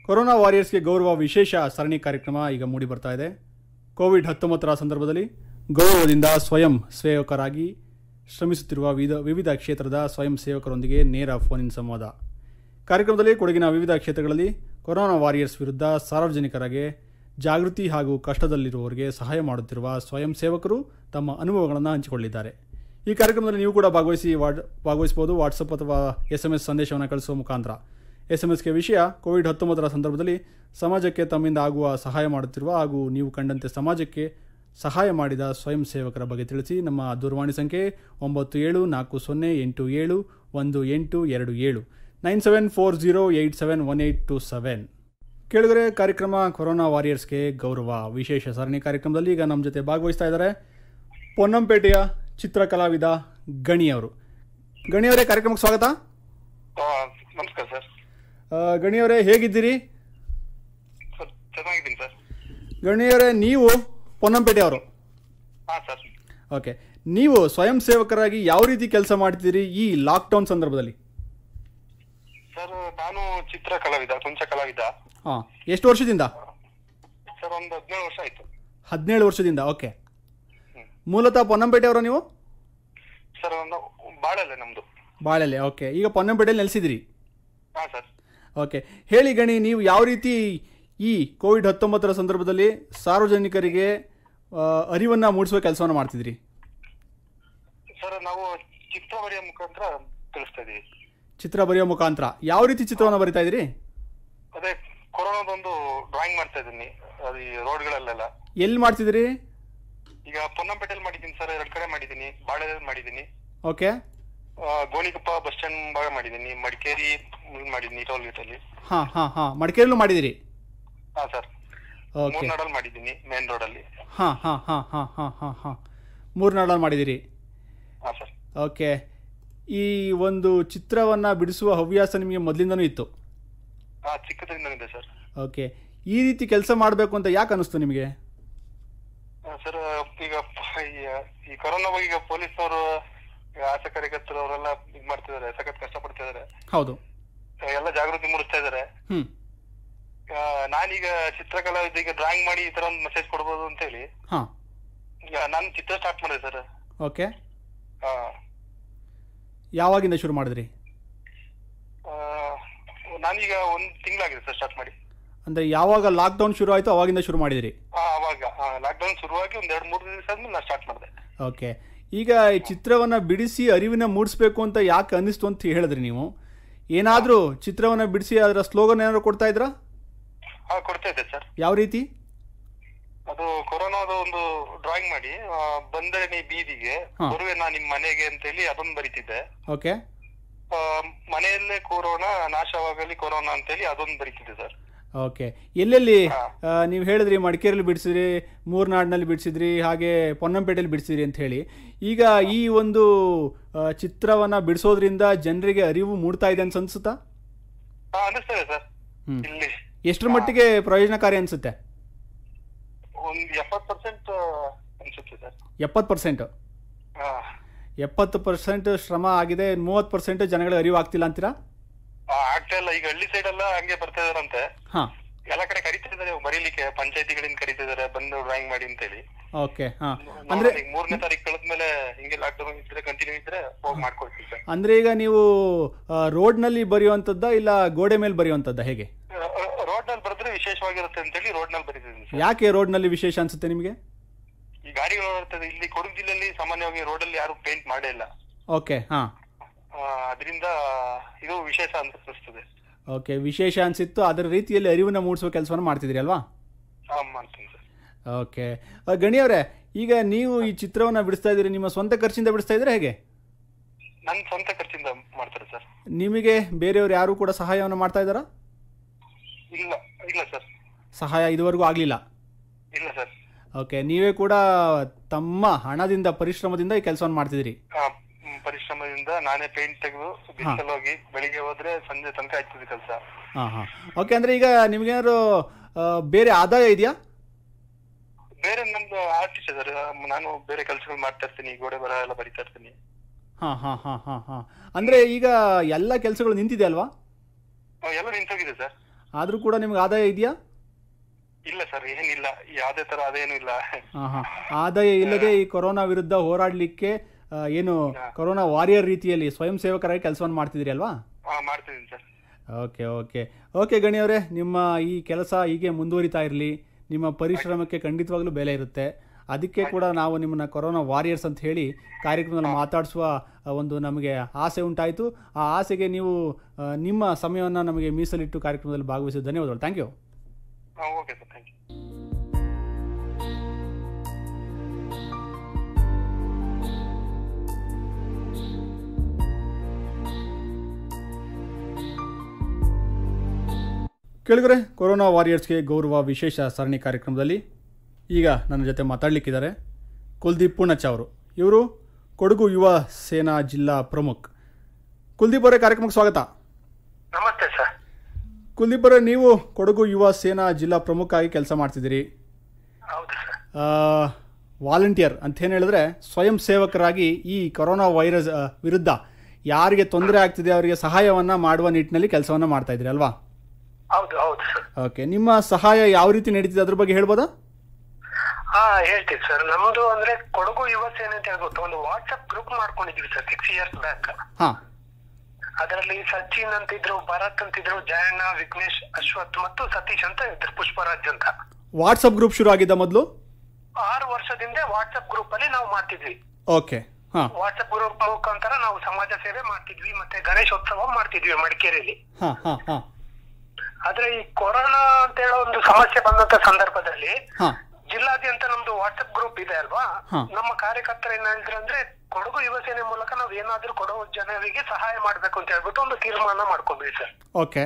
Corona ವಾರಿಯರ್ಸ್ಗೆ ಗೌರವ ವಿಶೇಷ ಸರಣಿ ಕಾರ್ಯಕ್ರಮ ಈಗ ಮೂಡಿ ಬರ್ತಾ ಇದೆ ಕೋವಿಡ್ ಹತ್ತೊಂಬತ್ತರ ಸಂದರ್ಭದಲ್ಲಿ ಗೌರವದಿಂದ ಸ್ವಯಂ ಸೇವಕರಾಗಿ ಶ್ರಮಿಸುತ್ತಿರುವ ವಿವಿಧ ವಿವಿಧ ಕ್ಷೇತ್ರದ ಸ್ವಯಂ ಸೇವಕರೊಂದಿಗೆ ನೇರ ಫೋನಿನ್ ಸಂವಾದ ಕಾರ್ಯಕ್ರಮದಲ್ಲಿ ಕೊಡಗಿನ ವಿವಿಧ ಕ್ಷೇತ್ರಗಳಲ್ಲಿ ಕೊರೋನಾ ವಾರಿಯರ್ಸ್ ವಿರುದ್ಧ ಸಾರ್ವಜನಿಕರಿಗೆ ಜಾಗೃತಿ ಹಾಗೂ ಕಷ್ಟದಲ್ಲಿರುವವರಿಗೆ ಸಹಾಯ ಮಾಡುತ್ತಿರುವ ಸ್ವಯಂ ಸೇವಕರು ತಮ್ಮ ಅನುಭವಗಳನ್ನು ಹಂಚಿಕೊಳ್ಳಿದ್ದಾರೆ ಈ ಕಾರ್ಯಕ್ರಮದಲ್ಲಿ ನೀವು ಕೂಡ ಭಾಗವಹಿಸಿ ವಾಡ್ ಭಾಗವಹಿಸಬಹುದು ವಾಟ್ಸಪ್ ಅಥವಾ ಎಸ್ ಎಂ ಎಸ್ ಸಂದೇಶವನ್ನು ಕಳಿಸುವ ಮುಖಾಂತರ ಎಸ್ ಎಂ ಎಸ್ಗೆ ವಿಷಯ ಕೋವಿಡ್ ಹತ್ತೊಂಬತ್ತರ ಸಂದರ್ಭದಲ್ಲಿ ಸಮಾಜಕ್ಕೆ ತಮ್ಮಿಂದ ಆಗುವ ಸಹಾಯ ಮಾಡುತ್ತಿರುವ ಹಾಗೂ ನೀವು ಕಂಡಂತೆ ಸಮಾಜಕ್ಕೆ ಸಹಾಯ ಮಾಡಿದ ಸ್ವಯಂ ಸೇವಕರ ಬಗ್ಗೆ ತಿಳಿಸಿ ನಮ್ಮ ದೂರವಾಣಿ ಸಂಖ್ಯೆ ಒಂಬತ್ತು ಏಳು ನಾಲ್ಕು ಸೊನ್ನೆ ಎಂಟು ಏಳು ಒಂದು ಎಂಟು ಎರಡು ಏಳು nine seven four zero eight seven one eight two seven ಕೇಳಿದರೆ ಕಾರ್ಯಕ್ರಮ ಕೊರೋನಾ ವಾರಿಯರ್ಸ್ಗೆ ಗೌರವ ವಿಶೇಷ ಸರಣಿ ಕಾರ್ಯಕ್ರಮದಲ್ಲಿ ಈಗ ನಮ್ಮ ಜೊತೆ ಭಾಗವಹಿಸ್ತಾ ಇದ್ದಾರೆ ಪೊನ್ನಂಪೇಟೆಯ ಚಿತ್ರಕಲಾವಿದ ಗಣಿ ಅವರು ಗಣಿಯವರೇ ಕಾರ್ಯಕ್ರಮಕ್ಕೆ ಸ್ವಾಗತ ಆ, ನಮಸ್ಕಾರ ಸರ್ ಆ, ಗಣಿಯವರೇ ಹೇಗಿದ್ದೀರಿ ಸರ್ ಚೆನ್ನಾಗಿದ್ದೀನಿ ಸರ್ ಗಣಿಯವರೇ ನೀವು ಪೊನ್ನಂಪೇಟೆ ಅವರು ಹಾ ಸರ್ ಓಕೆ ನೀವು ಸ್ವಯಂ ಸೇವಕರಾಗಿ ಯಾವ ರೀತಿ ಕೆಲಸ ಮಾಡ್ತೀರಿ ಈ ಲಾಕ್ಡೌನ್ ಸಂದರ್ಭದಲ್ಲಿ ಸರ್ ನಾನು ಚಿತ್ರ ಕಲಾವಿದ ಕೊಂಚ ಕಲಾವಿದ ಹಾಂ ಎಷ್ಟು ವರ್ಷದಿಂದ ಸರ್ ಒಂದು ಹದಿನೇಳು ವರ್ಷ ಆಯ್ತು ಹದಿನೇಳು ವರ್ಷದಿಂದ ಓಕೆ ಮೂಲತಃ ಪೊನ್ನಂಪೇಟೆ ಅವರು ನೀವು ಸರ್ ನಾವು ಬಾಳಲ್ಲ ನಮ್ದು ಬಾಳೆಲೆ ಓಕೆ ಈಗ ಪೊನ್ನಂಪೇಟೆಯಲ್ಲಿ ನೆಲೆಸಿದಿರಿ ಹಾ ಸರ್ ಓಕೆ ಹೇಳಿ ಗಣಿ ನೀವು ಯಾವ ರೀತಿ ಈ ಕೋವಿಡ್ ಹತ್ತೊಂಬತ್ತರ ಸಂದರ್ಭದಲ್ಲಿ ಸಾರ್ವಜನಿಕರಿಗೆ ಅರಿವನ್ನು ಮೂಡಿಸುವ ಕೆಲಸವನ್ನು ಮಾಡ್ತಿದ್ರಿ ಸರ್ ನಾವು ಚಿತ್ರ ಬರೆಯೋ ಮುಖಾಂತರ ತಿಳಿಸ್ತಾ ಇದೀವಿ ಚಿತ್ರ ಬರೆಯೋ ಮುಖಾಂತರ ಯಾವ ರೀತಿ ಚಿತ್ರವನ್ನು ಬರಿತಾ ಇದ್ದೀರಿ ಅದೇ ಕೊರೋನಾದೊಂದು ಡ್ರಾಯಿಂಗ್ ಮಾಡ್ತಾ ಇದ್ದೀನಿ ಅದು ಈ ರೋಡ್ಗಳಲ್ಲೆಲ್ಲ ಎಲ್ಲಿ ಮಾಡ್ತಿದ್ದೀರಿ ಈಗ ಪೊನ್ನಂಪೇಟೆಲ್ ಮಾಡಿದ್ದೀನಿ ಸರ್ ಎರಡು ಕಡೆ ಮಾಡಿದ್ದೀನಿ ಬಾಳೆದಲ್ಲಿ ಮಾಡಿದ್ದೀನಿ ಓಕೆ ಆ, ಗೋಣಿಕೊಪ್ಪ ಬಸ್ ಸ್ಟ್ಯಾಂಡ್ ಭಾಗ ಮಾಡಿದ್ದೀನಿ ಮಡಿಕೇರಿ ಇದ್ ಮಾಡಿದ್ದೀನಿ ಟೋಲ್ ಗೇಟಲ್ಲಿ ಹಾಂ ಹಾಂ ಹಾಂ ಮಡಿಕೇರಿಲೂ ಮಾಡಿದಿರಿ ಹಾ ಸರ್ ಓಕೆ ಮೂರ್ನಾಡಲ್ಲಿ ಮಾಡಿದ್ದೀನಿ ಮೇನ್ ರೋಡಲ್ಲಿ ಹಾಂ ಹಾಂ ಹಾಂ ಹಾಂ ಹಾಂ ಹಾಂ ಹಾಂ ಮೂರ್ನಾಡಲ್ಲಿ ಮಾಡಿದಿರಿ ಹಾ ಸರ್ ಓಕೆ ಈ ಒಂದು ಚಿತ್ರವನ್ನು ಬಿಡಿಸುವ ಹವ್ಯಾಸ ನಿಮಗೆ ಮೊದಲಿಂದನೂ ಇತ್ತು ಹಾ ಚಿಕ್ಕದ್ರಿಂದ ಇದೆ ಸರ್ ಓಕೆ ಈ ರೀತಿ ಕೆಲಸ ಮಾಡಬೇಕು ಅಂತ ಯಾಕೆ ಅನ್ನಿಸ್ತು ನಿಮಗೆ ಆ, ಸರ್ ಈಗ ಪ- ಈ- ಈ ಕೊರೋನಾ ಬಗ್ಗೆ ಈಗ ಪೊಲೀಸ್ನವರು ಆಶಾ ಕಾರ್ಯಕರ್ತರು ಅವರೆಲ್ಲ ಇದ್ ಮಾಡ್ತಿದ್ದಾರೆ ಸಖತ್ ಕಷ್ಟ ಪಡ್ತಿದ್ದಾರೆ ಹೌದು ಎಲ್ಲ ಜಾಗೃತಿ ಮೂಡಿಸ್ತಾ ಇದ್ದಾರೆ ಹ್ಞೂ ಆ, ನಾನೀಗ ಚಿತ್ರಕಲಾವಿದ ಈಗ ಡ್ರಾಯಿಂಗ್ ಮಾಡಿ ಈ ತರ ಒಂದು ಮೆಸೇಜ್ ಕೊಡ್ಬೋದು ಅಂತ ಹೇಳಿ ಹಾಂ ಈಗ ನಾನು ಚಿತ್ರ ಸ್ಟಾರ್ಟ್ ಮಾಡಿದೆ ಸರ್ ಓಕೆ ಯಾವಾಗಿಂದ ಶುರು ಮಾಡಿದ್ರಿ ನಾನೀಗ ಒಂದ್ ತಿಂಗಳಾಗಿದೆ ಸರ್ ಸ್ಟಾರ್ಟ್ ಮಾಡಿ ಅಂದರೆ ಯಾವಾಗ ಲಾಕ್ಡೌನ್ ಶುರು ಆಯಿತು ಅವಾಗಿಂದ ಶುರು ಮಾಡಿದಿರಿ ಆ, ಅವಾಗ ಲಾಕ್ಡೌನ್ ಶುರುವಾಗಿ ಒಂದ್ ಎರಡ್ ಮೂರು ದಿವಸ ಆದ್ಮೇಲೆ ನಾನು ಸ್ಟಾರ್ಟ್ ಮಾಡಿದೆ ಓಕೆ ಈಗ ಈ ಚಿತ್ರವನ್ನು ಬಿಡಿಸಿ ಅರಿವಿನ ಮೂಡಿಸ್ಬೇಕು ಅಂತ ಯಾಕೆ ಅನ್ನಿಸ್ತು ಅಂತ ಹೇಳಿದ್ರಿ ನೀವು ಏನಾದರೂ ಚಿತ್ರವನ್ನು ಬಿಡಿಸಿ ಅದರ ಸ್ಲೋಗನ್ ಏನಾದ್ರು ಕೊಡ್ತಾ ಇದ್ರಾ ಹಾ ಕೊಡ್ತಾ ಇದ್ದೆ ಸರ್ ಯಾವ ರೀತಿ ಅದು ಕೊರೋನಾದ ಒಂದು ಡ್ರಾಯಿಂಗ್ ಮಾಡಿ ಆ, ಬಂದರೆ ನೀ ಬೀದಿಗೆ ಹಾ. ಬರುವೆ ನಾ ನಿಮ್ ಮನೆಗೆ ಅಂತ ಹೇಳಿ ಅದೊಂದು ಬರಿತಿದ್ದೆ ಓಕೆ ಆ, ಮನೆಯಲ್ಲೇ ಕೊರೋನಾ ನಾಶವಾಗಲಿ ಕೊರೋನಾ ಅಂತ ಹೇಳಿ ಅದೊಂದು ಬರಿತಿದ್ದೆ ಸರ್ ಓಕೆ ಎಲ್ಲೆಲ್ಲಿ ಹಾ. ಆ, ನೀವು ಹೇಳಿದ್ರಿ ಮಡಿಕೇರಿಯಲ್ಲಿ ಬಿಡಿಸಿದ್ರಿ ಮೂರ್ನಾಡಿನಲ್ಲಿ ಬಿಡಿಸಿದ್ರಿ ಹಾಗೆ ಪೊನ್ನಂಪೇಟೆಯಲ್ಲಿ ಬಿಡಿಸಿದ್ರಿ ಅಂತ ಹೇಳಿ ಈಗ ಈ ಒಂದು ಚಿತ್ರವನ್ನು ಬಿಡಿಸೋದ್ರಿಂದ ಜನರಿಗೆ ಅರಿವು ಮೂಡ್ತಾ ಇದೆ ಅಂತ ಅನ್ಸುತ್ತಾ ಹಾ ಅನಿಸ್ತದೆ ಸರ್ ಹ್ಮ್. ಇಲ್ಲಿ ಎಷ್ಟರ ಮಟ್ಟಿಗೆ ಪ್ರಯೋಜನಕಾರಿ ಅನ್ಸುತ್ತೆ ಒಂದ್ ಎಪ್ಪತ್ ಪರ್ಸೆಂಟ್ ಅನ್ಸುತ್ತೆ ಸರ್ ಎಪ್ಪತ್ತು ಪರ್ಸೆಂಟ್ ಹಾ ಎಪ್ಪತ್ತು ಪರ್ಸೆಂಟ್ ಶ್ರಮ ಆಗಿದೆ ಮೂವತ್ತು ಪರ್ಸೆಂಟ್ ಜನಗಳಿಗೆ ಅರಿವು ಆಗ್ತಿಲ್ಲ ಅಂತೀರಾ ಆ, ಆಗ್ತಾ ಇಲ್ಲ ಈಗ ಹಳ್ಳಿ ಸೈಡ್ ಎಲ್ಲ ಹಂಗೆ ಬರ್ತಾ ಇದಾರಂತೆ ಹಾಂ ಎಲ್ಲ ಕಡೆ ಕರಿತಾ ಇದಾರೆ ಬರೀಲಿಕ್ಕೆ ಪಂಚಾಯತಿಗಳಿಂದ ಕರೀತಿದ್ದಾರೆ ಬಂದು ಡ್ರಾಯಿಂಗ್ ಮಾಡಿ ಅಂತ ಹೇಳಿ ಓಕೆ ಹಾಂ ನೋಡೋಣ, ಅಂದರೆ ಈಗ ಮೂರನೇ ತಾರೀಕು ಕಳೆದ್ಮೇಲೆ ಹಿಂಗೆ ಲಾಕ್ಡೌನ್ ಇದ್ರೆ ಕಂಟಿನ್ಯೂ ಇದ್ರೆ ಹೋಗಿ ಮಾಡ್ಕೊಳ್ತೀವಿ ಸರ್ ಅಂದರೆ ಈಗ ನೀವು ರೋಡ್ನಲ್ಲಿ ಬರೆಯುವಂಥದ್ದಾ ಇಲ್ಲ ಗೋಡೆ ಮೇಲೆ ಬರೆಯುವಂಥದ್ದಾ ಹೇಗೆ ರೋಡ್ ನಲ್ಲಿ ಬರೆದ್ರೆ ವಿಶೇಷವಾಗಿರುತ್ತೆ ಅಂತ ಹೇಳಿ ರೋಡ್ ನಲ್ಲಿ ಬರೀತಿದ್ದೀನಿ ಸರ್ ಯಾಕೆ ರೋಡ್ನಲ್ಲಿ ವಿಶೇಷ ಅನ್ಸುತ್ತೆ ನಿಮಗೆ ಈ ಗಾಡಿಗಳು ಓಡಾಡ್ತದೆ ಇಲ್ಲಿ ಕೊಡಗು ಜಿಲ್ಲೆಯಲ್ಲಿ ಸಾಮಾನ್ಯವಾಗಿ ರೋಡ್ ಅಲ್ಲಿ ಯಾರು ಪೇಂಟ್ ಮಾಡೇ ಇಲ್ಲ ಓಕೆ ಹಾಂ ಅದರಿಂದ ಇದು ವಿಶೇಷ ಅಂತ ಅನಿಸ್ತದೆ ಓಕೆ ವಿಶೇಷ ಅನಿಸಿತ್ತು ಅದರ ರೀತಿಯಲ್ಲಿ ಅರಿವನ್ನು ಮೂಡಿಸುವ ಕೆಲಸವನ್ನು ಮಾಡ್ತಿದ್ರಿ ಅಲ್ವಾ ಹಾ ಮಾಡ್ತೀನಿ ಸರ್ ಓಕೆ ಗಣಿಯವರೇ ಈಗ ನೀವು ಈ ಚಿತ್ರವನ್ನು ಬಿಡಿಸ್ತಾ ಇದ್ದೀರಿ ನಿಮ್ಮ ಸ್ವಂತ ಖರ್ಚಿಂದ ಬಿಡಿಸ್ತಾ ಇದ್ದೀರಾ ಹೇಗೆ ನನ್ನ ಸ್ವಂತ ಖರ್ಚಿಂದ ಮಾಡ್ತಾರೆ ಸರ್ ನಿಮಗೆ ಬೇರೆಯವರು ಯಾರು ಕೂಡ ಸಹಾಯವನ್ನು ಮಾಡ್ತಾ ಇದ್ದಾರಾ ಇಲ್ಲ ಇಲ್ಲ ಸರ್ ಸಹಾಯ ಇದುವರೆಗೂ ಆಗಲಿಲ್ಲ ಇಲ್ಲ ಸರ್ ಓಕೆ ನೀವೇ ಕೂಡ ತಮ್ಮ ಹಣದಿಂದ ಪರಿಶ್ರಮದಿಂದ ಈ ಕೆಲಸವನ್ನು ಮಾಡ್ತಿದ್ದೀರಿ ಆ, ಮ್, ಪರಿಶ್ರಮದಿಂದ ನಾನೇ ಪೇಂಟ್ ತೆಗೆದು ಬಿಸಿಲಲ್ಲಿ ಹೋಗಿ ಬೆಳಿಗ್ಗೆ ಹೋದ್ರೆ ಸಂಜೆ ತನಕ ಆಯ್ತದೆ ಕೆಲಸ ಹಾಂ ಹಾಂ ಓಕೆ ಅಂದರೆ ಈಗ ನಿಮಗೇನಾದ್ರು ಆ, ಬೇರೆ ಆದಾಯ ಇದೆಯಾ ಬೇರೆ ನಂದು ಆರ್ಟಿಸ್ಟ್ ಇದಾರೆ ನಾನು ಬೇರೆ ಕೆಲಸಗಳು ಮಾಡ್ತಾ ಇರ್ತೀನಿ ಗೋಡೆ ಬರ ಎಲ್ಲ ಬರಿತಾ ಇರ್ತೀನಿ ಹಾಂ ಹಾಂ ಹಾಂ ಹಾಂ ಹಾಂ ಅಂದರೆ ಈಗ ಎಲ್ಲ ಕೆಲಸಗಳು ನಿಂತಿದೆ ಅಲ್ವಾ ಆ, ಎಲ್ಲ ನಿಂತೋಗಿದೆ ಸರ್ ಆದರೂ ಕೂಡ ನಿಮ್ಗೆ ಆದಾಯ ಇದೆಯಾ ಇಲ್ಲ ಸರ್ ಏನಿಲ್ಲ ಯಾವ್ದೇ ತರ ಅದೇನು ಇಲ್ಲ ಹಾಂ ಹಾಂ ಆದಾಯ ಇಲ್ಲದೆ ಈ ಕೊರೋನಾ ವಿರುದ್ಧ ಹೋರಾಡಲಿಕ್ಕೆ ಏನು ಕೊರೋನಾ ವಾರಿಯರ್ ರೀತಿಯಲ್ಲಿ ಸ್ವಯಂ ಸೇವಕರಾಗಿ ಕೆಲಸವನ್ನು ಮಾಡ್ತಿದ್ದೀರಿ ಅಲ್ವಾ ಹಾ ಮಾಡ್ತಿದ್ದೀನಿ ಸರ್ ಓಕೆ ಓಕೆ ಓಕೆ ಗಣಿ ಅವರೇ ನಿಮ್ಮ ಈ ಕೆಲಸ ಹೀಗೆ ಮುಂದುವರಿತಾ ಇರಲಿ ನಿಮ್ಮ ಪರಿಶ್ರಮಕ್ಕೆ ಖಂಡಿತವಾಗ್ಲೂ ಬೆಲೆ ಇರುತ್ತೆ ಅದಕ್ಕೆ ಕೂಡ ನಾವು ನಿಮ್ಮನ್ನ ಕೊರೋನಾ ವಾರಿಯರ್ಸ್ ಅಂತ ಹೇಳಿ ಕಾರ್ಯಕ್ರಮದಲ್ಲಿ ಮಾತಾಡಿಸುವ ಆ, ಒಂದು ನಮಗೆ ಆಸೆ ಉಂಟಾಯಿತು ಆ ಆಸೆಗೆ ನೀವು ಆ, ನಿಮ್ಮ ಸಮಯವನ್ನು ನಮಗೆ ಮೀಸಲಿಟ್ಟು ಕಾರ್ಯಕ್ರಮದಲ್ಲಿ ಭಾಗವಹಿಸಿದ ಧನ್ಯವಾದಗಳು ಥ್ಯಾಂಕ್ ಯು ಹಾ ಓಕೆ ಸರ್ ಥ್ಯಾಂಕ್ ಯು ಕೇಳಿದ್ರೆ ಕೊರೋನಾ ವಾರಿಯರ್ಸ್ಗೆ ಗೌರವ ವಿಶೇಷ ಸರಣಿ ಕಾರ್ಯಕ್ರಮದಲ್ಲಿ ಈಗ ನನ್ನ ಜೊತೆ ಮಾತಾಡಲಿಕ್ಕಿದ್ದಾರೆ ಕುಲ್ದೀಪ್ ಪೂರ್ಣಚ್ಚ ಅವರು ಇವರು ಕೊಡಗು ಯುವ ಸೇನಾ ಜಿಲ್ಲಾ ಪ್ರಮುಖ್ ಕುಲ್ದೀಪ್ ಅವರೇ ಕಾರ್ಯಕ್ರಮಕ್ಕೆ ಸ್ವಾಗತ ನಮಸ್ತೆ ಸರ್ ಕುಲ್ದೀಪ್ ಅವರೇ ನೀವು ಕೊಡಗು ಯುವ ಸೇನಾ ಜಿಲ್ಲಾ ಪ್ರಮುಖ ಆಗಿ ಕೆಲಸ ಮಾಡ್ತಿದ್ದೀರಿ ಹೌದು ಸರ್ ವಾಲಂಟಿಯರ್ ಅಂತ ಏನು ಹೇಳಿದ್ರೆ ಸ್ವಯಂ ಸೇವಕರಾಗಿ ಈ ಕೊರೋನಾ ವೈರಸ್ ಆ, ವಿರುದ್ಧ ಯಾರಿಗೆ ತೊಂದರೆ ಆಗ್ತಿದೆ ಅವರಿಗೆ ಸಹಾಯವನ್ನು ಮಾಡುವ ನಿಟ್ಟಿನಲ್ಲಿ ಕೆಲಸವನ್ನು ಮಾಡ್ತಾ ಇದ್ದೀರಿ ಅಲ್ವಾ ಹೌದು ಹೌದು ಸರ್ ಓಕೆ ನಿಮ್ಮ ಸಹಾಯ ಯಾವ ರೀತಿ ನಡೀತಿದೆ ಅದ್ರ ಬಗ್ಗೆ ಹೇಳ್ಬೋದಾ ಹಾ ಹೇಳ್ತೀವಿ ಸರ್ ನಮ್ದು ಅಂದ್ರೆ ಕೊಡಗು ಯುವ ಸೇನೆ ಅಂತ ಹೇಳ್ಬಿಟ್ಟು ಒಂದು ವಾಟ್ಸ್ಆಪ್ ಗ್ರೂಪ್ ಮಾಡ್ಕೊಂಡಿದೀವಿ ಸರ್ ಸಿಕ್ಸ್ ಇಯರ್ಸ್ ಬ್ಯಾಕ್ ಹಾಂ ಅದರಲ್ಲಿ ಸಚಿನ್ ಅಂತಿದ್ರು ಭರತ್ ಅಂತಿದ್ರು ಜಯಣ್ಣ ವಿಘ್ನೇಶ್ ಅಶ್ವಥ್ ಮತ್ತು ಸತೀಶ್ ಅಂತ ಇದ್ರು ಪುಷ್ಪರಾಜ್ ಅಂತ ವಾಟ್ಸಪ್ ಗ್ರೂಪ್ ಶುರು ಆಗಿದ್ದ ಮೊದಲು ಆರು ವರ್ಷದಿಂದ ವಾಟ್ಸ್ಆಪ್ ಗ್ರೂಪ್ ಅಲ್ಲಿ ನಾವು ಮಾಡ್ತಿದ್ವಿ ಓಕೆ ಹಾಂ ವಾಟ್ಸ್ಆಪ್ ಗ್ರೂಪ್ ಮುಖಾಂತರ ನಾವು ಸಮಾಜ ಸೇವೆ ಮಾಡ್ತಿದ್ವಿ ಮತ್ತೆ ಗಣೇಶೋತ್ಸವ ಮಾಡ್ತಿದ್ವಿ ಮಡಿಕೇರಿಯಲ್ಲಿ ಹಾಂ ಹಾಂ ಹಾಂ ಆದ್ರೆ ಈ ಕೊರೋನಾ ಅಂತ ಹೇಳೋ ಒಂದು ಸಮಸ್ಯೆ ಬಂದಂತ ಸಂದರ್ಭದಲ್ಲಿ ಹಾಂ ಜಿಲ್ಲಾದ್ಯಂತ ನಮ್ದು ವಾಟ್ಸ್ಆಪ್ ಗ್ರೂಪ್ ಇದೆ ಅಲ್ವಾ ಹಾ. ನಮ್ಮ ಕಾರ್ಯಕರ್ತರು ಏನ್ ಹೇಳಿದ್ರು ಅಂದ್ರೆ ಕೊಡಗು ಯುವ ಸೇನೆ ಮೂಲಕ ನಾವು ಏನಾದ್ರೂ ಕೊಡೋ ಜನರಿಗೆ ಸಹಾಯ ಮಾಡ್ಬೇಕು ಅಂತ ಹೇಳ್ಬಿಟ್ಟು ಒಂದು ತೀರ್ಮಾನ ಮಾಡ್ಕೊಂಡ್ವಿ ಸರ್ ಓಕೆ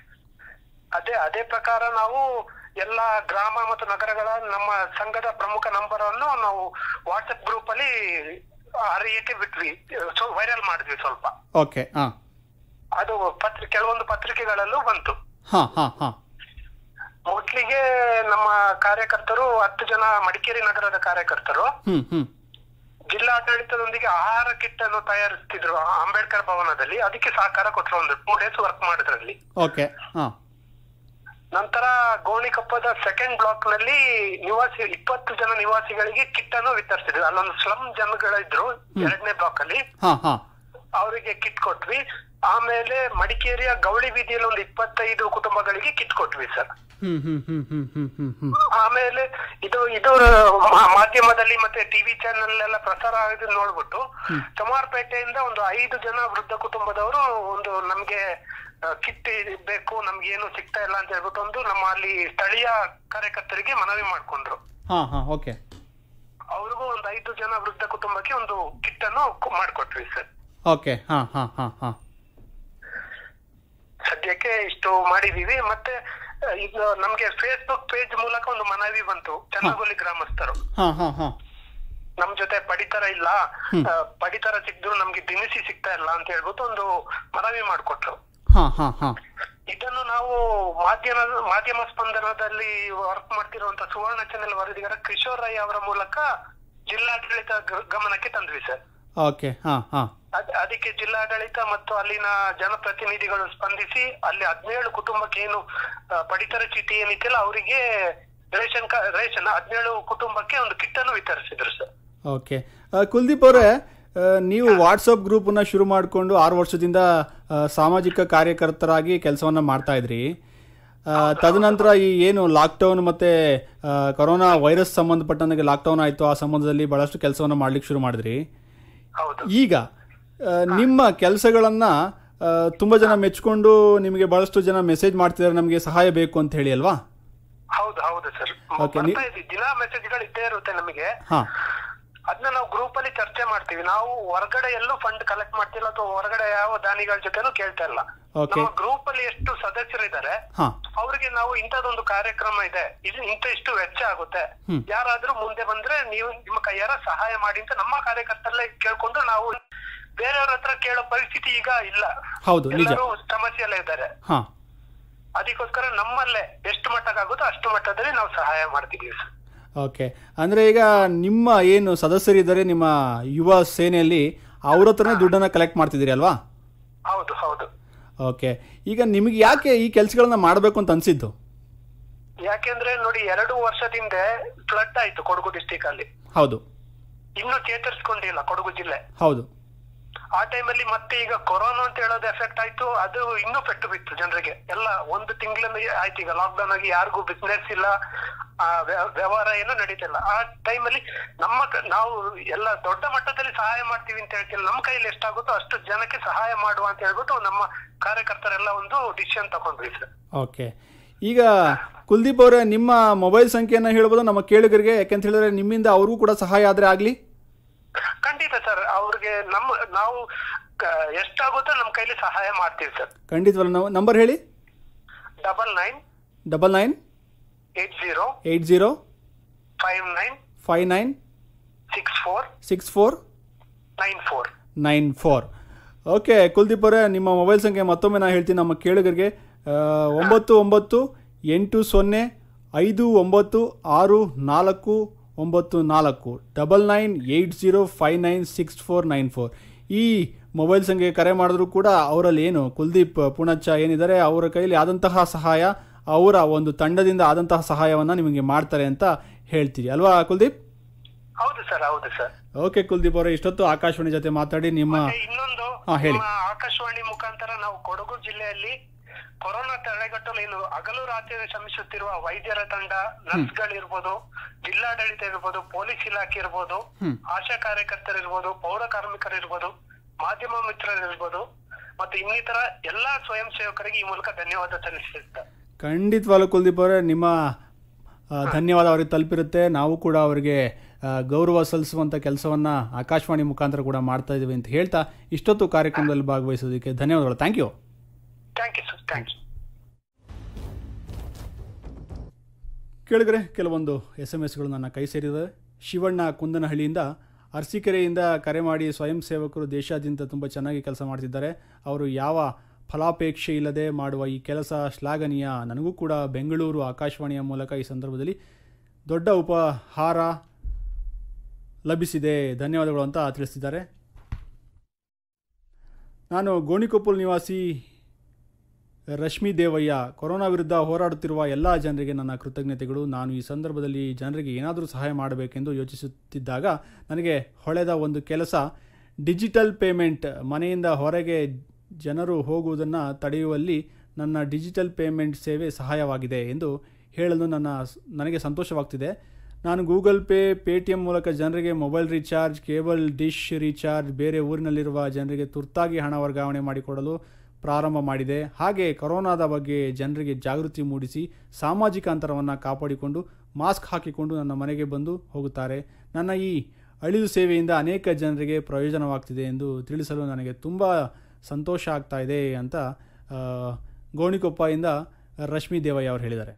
ಅದೇ ಅದೇ ಪ್ರಕಾರ ನಾವು ಎಲ್ಲಾ ಗ್ರಾಮ ಮತ್ತು ನಗರಗಳ ನಮ್ಮ ಸಂಘದ ಪ್ರಮುಖ ನಂಬರ್ ಅನ್ನು ನಾವು ವಾಟ್ಸ್ಆಪ್ ಗ್ರೂಪ್ ಅಲ್ಲಿ ಹರಿಯಕ್ಕೆ ಬಿಟ್ವಿ ಸೊ ವೈರಲ್ ಮಾಡಿದ್ವಿ ಸ್ವಲ್ಪ ಓಕೆ ಹಾಂ ಅದು ಪತ್ರಿ ಕೆಲವೊಂದು ಪತ್ರಿಕೆಗಳಲ್ಲೂ ಬಂತು ಹಾಂ ಹಾಂ ಹಾಂ ಮೊದ್ಲಿಗೆ ನಮ್ಮ ಕಾರ್ಯಕರ್ತರು ಹತ್ತು ಜನ ಮಡಿಕೇರಿ ನಗರದ ಕಾರ್ಯಕರ್ತರು ಹ್ಞೂ ಹ್ಞೂ ಜಿಲ್ಲಾಡಳಿತದೊಂದಿಗೆ ಆಹಾರ ಕಿಟ್ ಅನ್ನು ತಯಾರಿಸ್ತಿದ್ರು ಆ ಅಂಬೇಡ್ಕರ್ ಭವನದಲ್ಲಿ ಅದಕ್ಕೆ ಸಹಕಾರ ಕೊಟ್ಟರು ಒಂದು ಟೂ ಡೇಸ್ ವರ್ಕ್ ಮಾಡಿದ್ರಲ್ಲಿ ಓಕೆ ಹಾಂ ನಂತರ ಗೋಣಿಕೊಪ್ಪದ ಸೆಕೆಂಡ್ ಬ್ಲಾಕ್ ನಲ್ಲಿ ನಿವಾಸಿ ಇಪ್ಪತ್ತು ಜನ ನಿವಾಸಿಗಳಿಗೆ ಕಿಟ್ ಅನ್ನು ವಿತರಿಸಿದ್ರು ಅಲ್ಲೊಂದು ಸ್ಲಮ್ ಜನಗಳಿದ್ರು ಎರಡನೇ ಬ್ಲಾಕ್ ಅಲ್ಲಿ ಹಾಂ ಹಾಂ ಅವರಿಗೆ ಕಿಟ್ ಕೊಟ್ವಿ ಆಮೇಲೆ ಮಡಿಕೇರಿಯ ಗೌಳಿ ಬೀದಿಯಲ್ಲಿ ಒಂದು ಇಪ್ಪತ್ತೈದು ಕುಟುಂಬಗಳಿಗೆ ಕಿಟ್ ಕೊಟ್ವಿ ಸರ್ ಹ್ಞೂ ಹ್ಞೂ ಹ್ಞೂ ಹ್ಞೂ ಹ್ಞೂ ಹ್ಞೂ ಹ್ಞೂ ಆಮೇಲೆ ಇದು ಇದು ಮಾ- ಮಾಧ್ಯಮದಲ್ಲಿ ಮತ್ತೆ ಟಿವಿ ಚಾನೆಲ್ ಎಲ್ಲ ಪ್ರಸಾರ ಆಗಿದ್ ನೋಡ್ಬಿಟ್ಟು ಚಮಾರ್ಪೇಟೆಯಿಂದ ಒಂದು ಐದು ಜನ ವೃದ್ಧ ಕುಟುಂಬದವರು ಒಂದು ನಮ್ಗೆ ಕಿಟ್ ಬೇಕು ನಮ್ಗೆ ಏನು ಸಿಗ್ತಾ ಇಲ್ಲ ಅಂತ ಹೇಳ್ಬಿಟ್ಟು ಒಂದು ನಮ್ಮ ಅಲ್ಲಿ ಸ್ಥಳೀಯ ಕಾರ್ಯಕರ್ತರಿಗೆ ಮನವಿ ಮಾಡ್ಕೊಂಡ್ರು ಹಾಂ ಹಾಂ ಓಕೆ ಅವ್ರಿಗೂ ಒಂದು ಐದು ಜನ ವೃದ್ಧ ಕುಟುಂಬಕ್ಕೆ ಒಂದು ಕಿಟ್ ಅನ್ನು ಕು- ಮಾಡ್ಕೊಟ್ವಿ ಸರ್ ಓಕೆ ಹಾಂ ಹಾಂ ಹಾಂ ಹಾಂ ಸದ್ಯಕ್ಕೆ ಇಷ್ಟು ಮಾಡಿದೀವಿ ಮತ್ತೆ ಆ, ಇದು ನಮ್ಗೆ ಫೇಸ್ಬುಕ್ ಪೇಜ್ ಮೂಲಕ ಒಂದು ಮನವಿ ಬಂತು ಚನ್ನಗೊಲ್ಲಿ ಗ್ರಾಮಸ್ಥರು ಹಾಂ ಹಾಂ ಹಾಂ ನಮ್ ಜೊತೆ ಪಡಿತರ ಇಲ್ಲ ಆ, ಪಡಿತರ ಸಿಕ್ದ್ರು ನಮ್ಗೆ ದಿನಸಿ ಸಿಗ್ತಾ ಇಲ್ಲ ಅಂತ ಹೇಳ್ಬಿಟ್ಟು ಒಂದು ಮನವಿ ಮಾಡ್ಕೊಟ್ರು ಹಾಂ ಹಾಂ ಹಾಂ ಇದನ್ನು ನಾವು ಮಾಧ್ಯಮ ಮಾಧ್ಯಮ ಸ್ಪಂದನದಲ್ಲಿ ವರ್ಕ್ ಮಾಡ್ತಿರುವಂತ ಸುವರ್ಣ ಚಾನೆಲ್ ವರದಿಗಾರ ಕಿಶೋರ್ ರೈ ಅವರ ಮೂಲಕ ಜಿಲ್ಲಾಡಳಿತ ಗ- ಗಮನಕ್ಕೆ ತಂದ್ವಿ ಸರ್ ಓಕೆ ಹಾಂ ಹಾಂ ಅದ್- ಅದಕ್ಕೆ ಜಿಲ್ಲಾಡಳಿತ ಮತ್ತು ಅಲ್ಲಿನ ಜನಪ್ರತಿನಿಧಿಗಳು ಸ್ಪಂದಿಸಿ ಅಲ್ಲಿ ಹದಿನೇಳು ಕುಟುಂಬಕ್ಕೆ ಏನು ಆ, ಪಡಿತರ ಚೀಟಿ ಏನಿತ್ತಲ್ಲ ಅವರಿಗೆ ರೇಷನ್ ಕಾ ರೇಷನ್ ಹದಿನೇಳು ಕುಟುಂಬಕ್ಕೆ ಒಂದು ಕಿಟ್ ಅನ್ನು ವಿತರಿಸಿದ್ರು ಸರ್ ಓಕೆ ಆ, ಕುಲ್ದೀಪ್ ಅವರೇ ಆ, ನೀವು ವಾಟ್ಸಪ್ ಗ್ರೂಪನ್ನ ಶುರು ಮಾಡಿಕೊಂಡು ಆರು ವರ್ಷದಿಂದ ಆ, ಸಾಮಾಜಿಕ ಕಾರ್ಯಕರ್ತರಾಗಿ ಕೆಲಸವನ್ನು ಮಾಡ್ತಾ ಇದ್ರಿ ಆ, ತದನಂತರ ಈ ಏನು ಲಾಕ್ಡೌನ್ ಮತ್ತು ಕೊರೋನಾ ವೈರಸ್ ಸಂಬಂಧಪಟ್ಟಂಗೆ ಲಾಕ್ಡೌನ್ ಆಯಿತು ಆ ಸಂಬಂಧದಲ್ಲಿ ಭಾಳಷ್ಟು ಕೆಲಸವನ್ನು ಮಾಡ್ಲಿಕ್ಕೆ ಶುರು ಮಾಡಿದ್ರಿ ಹೌದು ಈಗ ಆ, ನಿಮ್ಮ ಕೆಲಸಗಳನ್ನು ತುಂಬ ಜನ ಮೆಚ್ಕೊಂಡು ನಿಮಗೆ ಭಾಳಷ್ಟು ಜನ ಮೆಸೇಜ್ ಮಾಡ್ತಿದ್ದಾರೆ ನಮಗೆ ಸಹಾಯ ಬೇಕು ಅಂತ ಹೇಳಿ ಅಲ್ವಾ ಹೌದು ಹೌದು ಸರ್ Okay, ನೀ- ಬರ್ತಾ ಇದೆ ದಿನಾ ಮೆಸೇಜ್ಗಳು ಇದ್ದೇ ಇರುತ್ತೆ ನಮಗೆ ಹಾಂ ಅದನ್ನ ನಾವು ಗ್ರೂಪ್ ಅಲ್ಲಿ ಚರ್ಚೆ ಮಾಡ್ತೀವಿ ನಾವು ಹೊರಗಡೆ ಎಲ್ಲೂ ಫಂಡ್ ಕಲೆಕ್ಟ್ ಮಾಡ್ತಿಲ್ಲ ಅಥವಾ ಹೊರಗಡೆ ಯಾವ ದಾನಿಗಳ ಜೊತೆನೂ ಕೇಳ್ತಾ ಇಲ್ಲ Okay. ನಮ್ಮ ಗ್ರೂಪ್ ಅಲ್ಲಿ ಎಷ್ಟು ಸದಸ್ಯರಿದ್ದಾರೆ ಹಾಂ ಅವ್ರಿಗೆ ನಾವು ಇಂಥದೊಂದು ಕಾರ್ಯಕ್ರಮ ಇದೆ ಇದು ಇಂಥ ಇಷ್ಟು ವೆಚ್ಚ ಆಗುತ್ತೆ ಹ್ಮ್. ಯಾರಾದ್ರೂ ಮುಂದೆ ಬಂದ್ರೆ ನೀವು ನಿಮ್ಮ ಕೈಯಾರ ಸಹಾಯ ಮಾಡಿ ಅಂತ ನಮ್ಮ ಕಾರ್ಯಕರ್ತರಲ್ಲೇ ಕೇಳ್ಕೊಂಡು ನಾವು ಬೇರೆಯವ್ರ ಹತ್ರ ಕೇಳೋ ಪರಿಸ್ಥಿತಿ ಈಗ ಇಲ್ಲ ಹೌದು, ನಿಜ. ಎಲ್ಲರೂ ಸಮಸ್ಯೆಲ್ಲ ಇದ್ದಾರೆ ಹಾಂ ಅದಕ್ಕೋಸ್ಕರ ನಮ್ಮಲ್ಲೇ ಎಷ್ಟು ಮಟ್ಟಕ್ಕಾಗುತ್ತೋ ಅಷ್ಟು ಮಟ್ಟದಲ್ಲಿ ನಾವು ಸಹಾಯ ಮಾಡ್ತಿದೀವಿ ಸರ್ ಓಕೆ ಅಂದರೆ ಈಗ ನಿಮ್ಮ ಏನು ಸದಸ್ಯರಿದ್ದಾರೆ ನಿಮ್ಮ ಯುವ ಸೇನೆಯಲ್ಲಿ ಅವ್ರ ಹತ್ರನೇ ದುಡ್ಡನ್ನು ಕಲೆಕ್ಟ್ ಮಾಡ್ತಿದ್ದೀರಿ ಅಲ್ವಾ ಹೌದು ಹೌದು ಓಕೆ ಈಗ ನಿಮಗೆ ಯಾಕೆ ಈ ಕೆಲಸಗಳನ್ನ ಮಾಡಬೇಕು ಅಂತ ಅನಿಸಿದ್ದು ಯಾಕೆಂದ್ರೆ ನೋಡಿ ಎರಡು ವರ್ಷದಿಂದ ಫ್ಲಡ್ ಆಯ್ತು ಕೊಡಗು ಡಿಸ್ಟಿಕ್ ಅಲ್ಲಿ ಹೌದು ಇನ್ನು ಚೇತರಿಸ್ಕೊಂಡಿಲ್ಲ ಕೊಡಗು ಜಿಲ್ಲೆ ಹೌದು ಆ ಟೈಮಲ್ಲಿ ಮತ್ತೆ ಈಗ ಕೊರೋನಾ ಅಂತ ಹೇಳೋದು ಎಫೆಕ್ಟ್ ಆಯ್ತು ಅದು ಇನ್ನೂ ಪೆಟ್ಟು ಬಿತ್ತು ಜನರಿಗೆ ಎಲ್ಲ ಒಂದು ತಿಂಗಳಿಂದ ಆಯ್ತು ಈಗ ಲಾಕ್ಡೌನ್ ಆಗಿ ಯಾರಿಗೂ ಬಿಸ್ನೆಸ್ ಇಲ್ಲ ಆ, ವ್ಯ- ವ್ಯವಹಾರ ಏನು ನಡೀತಿಲ್ಲ ಆ ಟೈಮಲ್ಲಿ ನಮ್ಮ ಕ- ನಾವು ಎಲ್ಲ ದೊಡ್ಡ ಮಟ್ಟದಲ್ಲಿ ಸಹಾಯ ಮಾಡ್ತೀವಿ ಅಂತ ಹೇಳ್ತಿಲ್ಲ ನಮ್ಮ ಕೈಯಲ್ಲಿ ಎಷ್ಟಾಗುತ್ತೋ ಅಷ್ಟು ಜನಕ್ಕೆ ಸಹಾಯ ಮಾಡುವ ಅಂತ ಹೇಳ್ಬಿಟ್ಟು ನಮ್ಮ ಕಾರ್ಯಕರ್ತರೆಲ್ಲ ಒಂದು ಡಿಸಿಷನ್ ತಗೊಂಡ್ವಿ ಸರ್ ಓಕೆ ಈಗ ಕುಲ್ದೀಪ್ ಅವರೇ ನಿಮ್ಮ ಮೊಬೈಲ್ ಸಂಖ್ಯೆಯನ್ನು ಹೇಳ್ಬೋದು ನಮ್ಮ ಕೇಳುಗರಿಗೆ ಯಾಕೆಂತ ಹೇಳಿದ್ರೆ ನಿಮ್ಮಿಂದ ಅವ್ರಿಗೂ ಕೂಡ ಸಹಾಯ ಆದರೆ ಆಗಲಿ ಖಂಡಿತ ಸರ್ ಅವ್ರಿಗೆ ನಮ್ಮ ನಾವು ಕ- ಎಷ್ಟಾಗುತ್ತೋ ನಮ್ಮ ಕೈಲಿ ಸಹಾಯ ಮಾಡ್ತೀವಿ ಸರ್ ಖಂಡಿತವಲ್ಲ ನಾವು ನಂಬರ್ ಹೇಳಿ double nine double nine eight zero eight zero five nine five nine six four six four nine four nine four okay Kuldeep ಅವರೇ ನಿಮ್ಮ ಮೊಬೈಲ್ ಸಂಖ್ಯೆ ಮತ್ತೊಮ್ಮೆ ನಾನು ಹೇಳ್ತೀನಿ ನಮ್ಮ ಕೇಳುಗರಿಗೆ ಆ, ಒಂಬತ್ತು ಒಂಬತ್ತು ಎಂಟು ಸೊನ್ನೆ ಐದು ಒಂಬತ್ತು ಆರು ನಾಲ್ಕು ಒಂಬತ್ತು ನಾಲ್ಕು double nine eight zero five nine six four nine four ಈ ಮೊಬೈಲ್ ಸಂಖ್ಯೆಗೆ ಕರೆ ಮಾಡಿದ್ರು ಕೂಡ ಅವರಲ್ಲಿ ಏನು ಕುಲ್ದೀಪ್ ಪುಣಚ್ಚ ಏನಿದ್ದಾರೆ ಅವರ ಕೈಲಿ ಆದಂತಹ ಸಹಾಯ ಅವರ ಒಂದು ತಂಡದಿಂದ ಆದಂತಹ ಸಹಾಯವನ್ನು ನಿಮಗೆ ಮಾಡ್ತಾರೆ ಅಂತ ಹೇಳ್ತೀರಿ ಅಲ್ವಾ ಕುಲ್ದೀಪ್ ಹೌದು ಸರ್ ಹೌದು ಸರ್ ಓಕೆ ಕುಲ್ದೀಪ್ ಅವರೇ ಇಷ್ಟೊತ್ತು ಆಕಾಶವಾಣಿ ಜೊತೆ ಮಾತಾಡಿ ನಿಮ್ಮ ಮತ್ತೆ ಇನ್ನೊಂದು ಹಾ, ಹೇಳಿ. ನಮ್ಮ ಆಕಾಶವಾಣಿ ಮುಖಾಂತರ ನಾವು ಕೊಡಗು ಜಿಲ್ಲೆಯಲ್ಲಿ ಕೊರೋನಾ ತಡೆಗಟ್ಟಲು ಏನು ಹಗಲು ರಾತ್ರಿ ಶ್ರಮಿಸುತ್ತಿರುವ ವೈದ್ಯರ ತಂಡ ನರ್ಸ್ಗಳಿರ್ಬೋದು ಜಿಲ್ಲಾಡಳಿತ ಇರ್ಬೋದು ಪೊಲೀಸ್ ಇಲಾಖೆ ಇರ್ಬೋದು ಹ್ಮ್. ಆಶಾ ಕಾರ್ಯಕರ್ತರಿರ್ಬೋದು ಪೌರ ಕಾರ್ಮಿಕರಿರ್ಬೋದು ಮಾಧ್ಯಮ ಮಿತ್ರರಿರ್ಬೋದು ಮತ್ತು ಇನ್ನಿತರ ಎಲ್ಲಾ ಸ್ವಯಂ ಸೇವಕರಿಗೆ ಈ ಮೂಲಕ ಧನ್ಯವಾದ ಸಲ್ಲಿಸುತ್ತೆ ಖಂಡಿತವಾಗ್ಲೂ ಕುಲ್ದೀಪ್ ಅವರೇ ನಿಮ್ಮ ಆ, ಧನ್ಯವಾದ ಅವರಿಗೆ ತಲುಪಿರುತ್ತೆ ನಾವು ಕೂಡ ಅವರಿಗೆ ಆ, ಗೌರವ ಸಲ್ಲಿಸುವಂಥ ಕೆಲಸವನ್ನು ಆಕಾಶವಾಣಿ ಮುಖಾಂತರ ಕೂಡ ಮಾಡ್ತಾ ಇದ್ದೀವಿ ಅಂತ ಹೇಳ್ತಾ ಇಷ್ಟೊತ್ತು ಕಾರ್ಯಕ್ರಮದಲ್ಲಿ ಭಾಗವಹಿಸೋದಕ್ಕೆ ಧನ್ಯವಾದಗಳು thank you thank you sir thank you ಕೇಳಿದ್ರೆ ಕೆಲವೊಂದು ಎಸ್ ಎಮ್ ಎಸ್ಗಳು ನನ್ನ ಕೈ ಸೇರಿವೆ ಶಿವಣ್ಣ ಕುಂದನಹಳ್ಳಿಯಿಂದ ಅರಸೀಕೆರೆಯಿಂದ ಕರೆ ಮಾಡಿ ಸ್ವಯಂ ಸೇವಕರು ದೇಶಾದ್ಯಂತ ತುಂಬ ಚೆನ್ನಾಗಿ ಕೆಲಸ ಮಾಡ್ತಿದ್ದಾರೆ ಅವರು ಯಾವ ಫಲಾಪೇಕ್ಷೆ ಇಲ್ಲದೆ ಮಾಡುವ ಈ ಕೆಲಸ ಶ್ಲಾಘನೀಯ ನನಗೂ ಕೂಡ ಬೆಂಗಳೂರು ಆಕಾಶವಾಣಿಯ ಮೂಲಕ ಈ ಸಂದರ್ಭದಲ್ಲಿ ದೊಡ್ಡ ಉಪಹಾರ ಲಭಿಸಿದೆ ಧನ್ಯವಾದಗಳು ಅಂತ ತಿಳಿಸಿದ್ದಾರೆ ನಾನು ಗೋಣಿಕೊಪ್ಪಲ್ ನಿವಾಸಿ ರಶ್ಮಿ ದೇವಯ್ಯ ಕೊರೋನಾ ವಿರುದ್ಧ ಹೋರಾಡುತ್ತಿರುವ ಎಲ್ಲ ಜನರಿಗೆ ನನ್ನ ಕೃತಜ್ಞತೆಗಳು ನಾನು ಈ ಸಂದರ್ಭದಲ್ಲಿ ಜನರಿಗೆ ಏನಾದರೂ ಸಹಾಯ ಮಾಡಬೇಕೆಂದು ಯೋಚಿಸುತ್ತಿದ್ದಾಗ ನನಗೆ ಹೊಳೆದ ಒಂದು ಕೆಲಸ ಡಿಜಿಟಲ್ ಪೇಮೆಂಟ್ ಮನೆಯಿಂದ ಹೊರಗೆ ಜನರು ಹೋಗುವುದನ್ನು ತಡೆಯುವಲ್ಲಿ ನನ್ನ ಡಿಜಿಟಲ್ ಪೇಮೆಂಟ್ ಸೇವೆ ಸಹಾಯವಾಗಿದೆ ಎಂದು ಹೇಳಲು ನನ್ನ ನನಗೆ ಸಂತೋಷವಾಗ್ತಿದೆ ನಾನು ಗೂಗಲ್ ಪೇ ಪೇಟಿಎಂ ಮೂಲಕ ಜನರಿಗೆ mobile recharge cable dish recharge ಬೇರೆ ಊರಿನಲ್ಲಿರುವ ಜನರಿಗೆ ತುರ್ತಾಗಿ ಹಣ ವರ್ಗಾವಣೆ ಮಾಡಿಕೊಡಲು ಪ್ರಾರಂಭ ಮಾಡಿದೆ ಹಾಗೆ ಕೊರೋನಾದ ಬಗ್ಗೆ ಜನರಿಗೆ ಜಾಗೃತಿ ಮೂಡಿಸಿ ಸಾಮಾಜಿಕ ಅಂತರವನ್ನು ಕಾಪಾಡಿಕೊಂಡು ಮಾಸ್ಕ್ ಹಾಕಿಕೊಂಡು ನನ್ನ ಮನೆಗೆ ಬಂದು ಹೋಗುತ್ತಾರೆ ನನ್ನ ಈ ಅಳಿಲು ಸೇವೆಯಿಂದ ಅನೇಕ ಜನರಿಗೆ ಪ್ರಯೋಜನವಾಗ್ತಿದೆ ಎಂದು ತಿಳಿಸಲು ನನಗೆ ತುಂಬ ಸಂತೋಷ ಆಗ್ತಾ ಇದೆ ಅಂತ ಆ, ಗೋಣಿಕೊಪ್ಪದಿಂದ ರಶ್ಮಿ ದೇವಯ್ಯ ಅವರು ಹೇಳಿದ್ದಾರೆ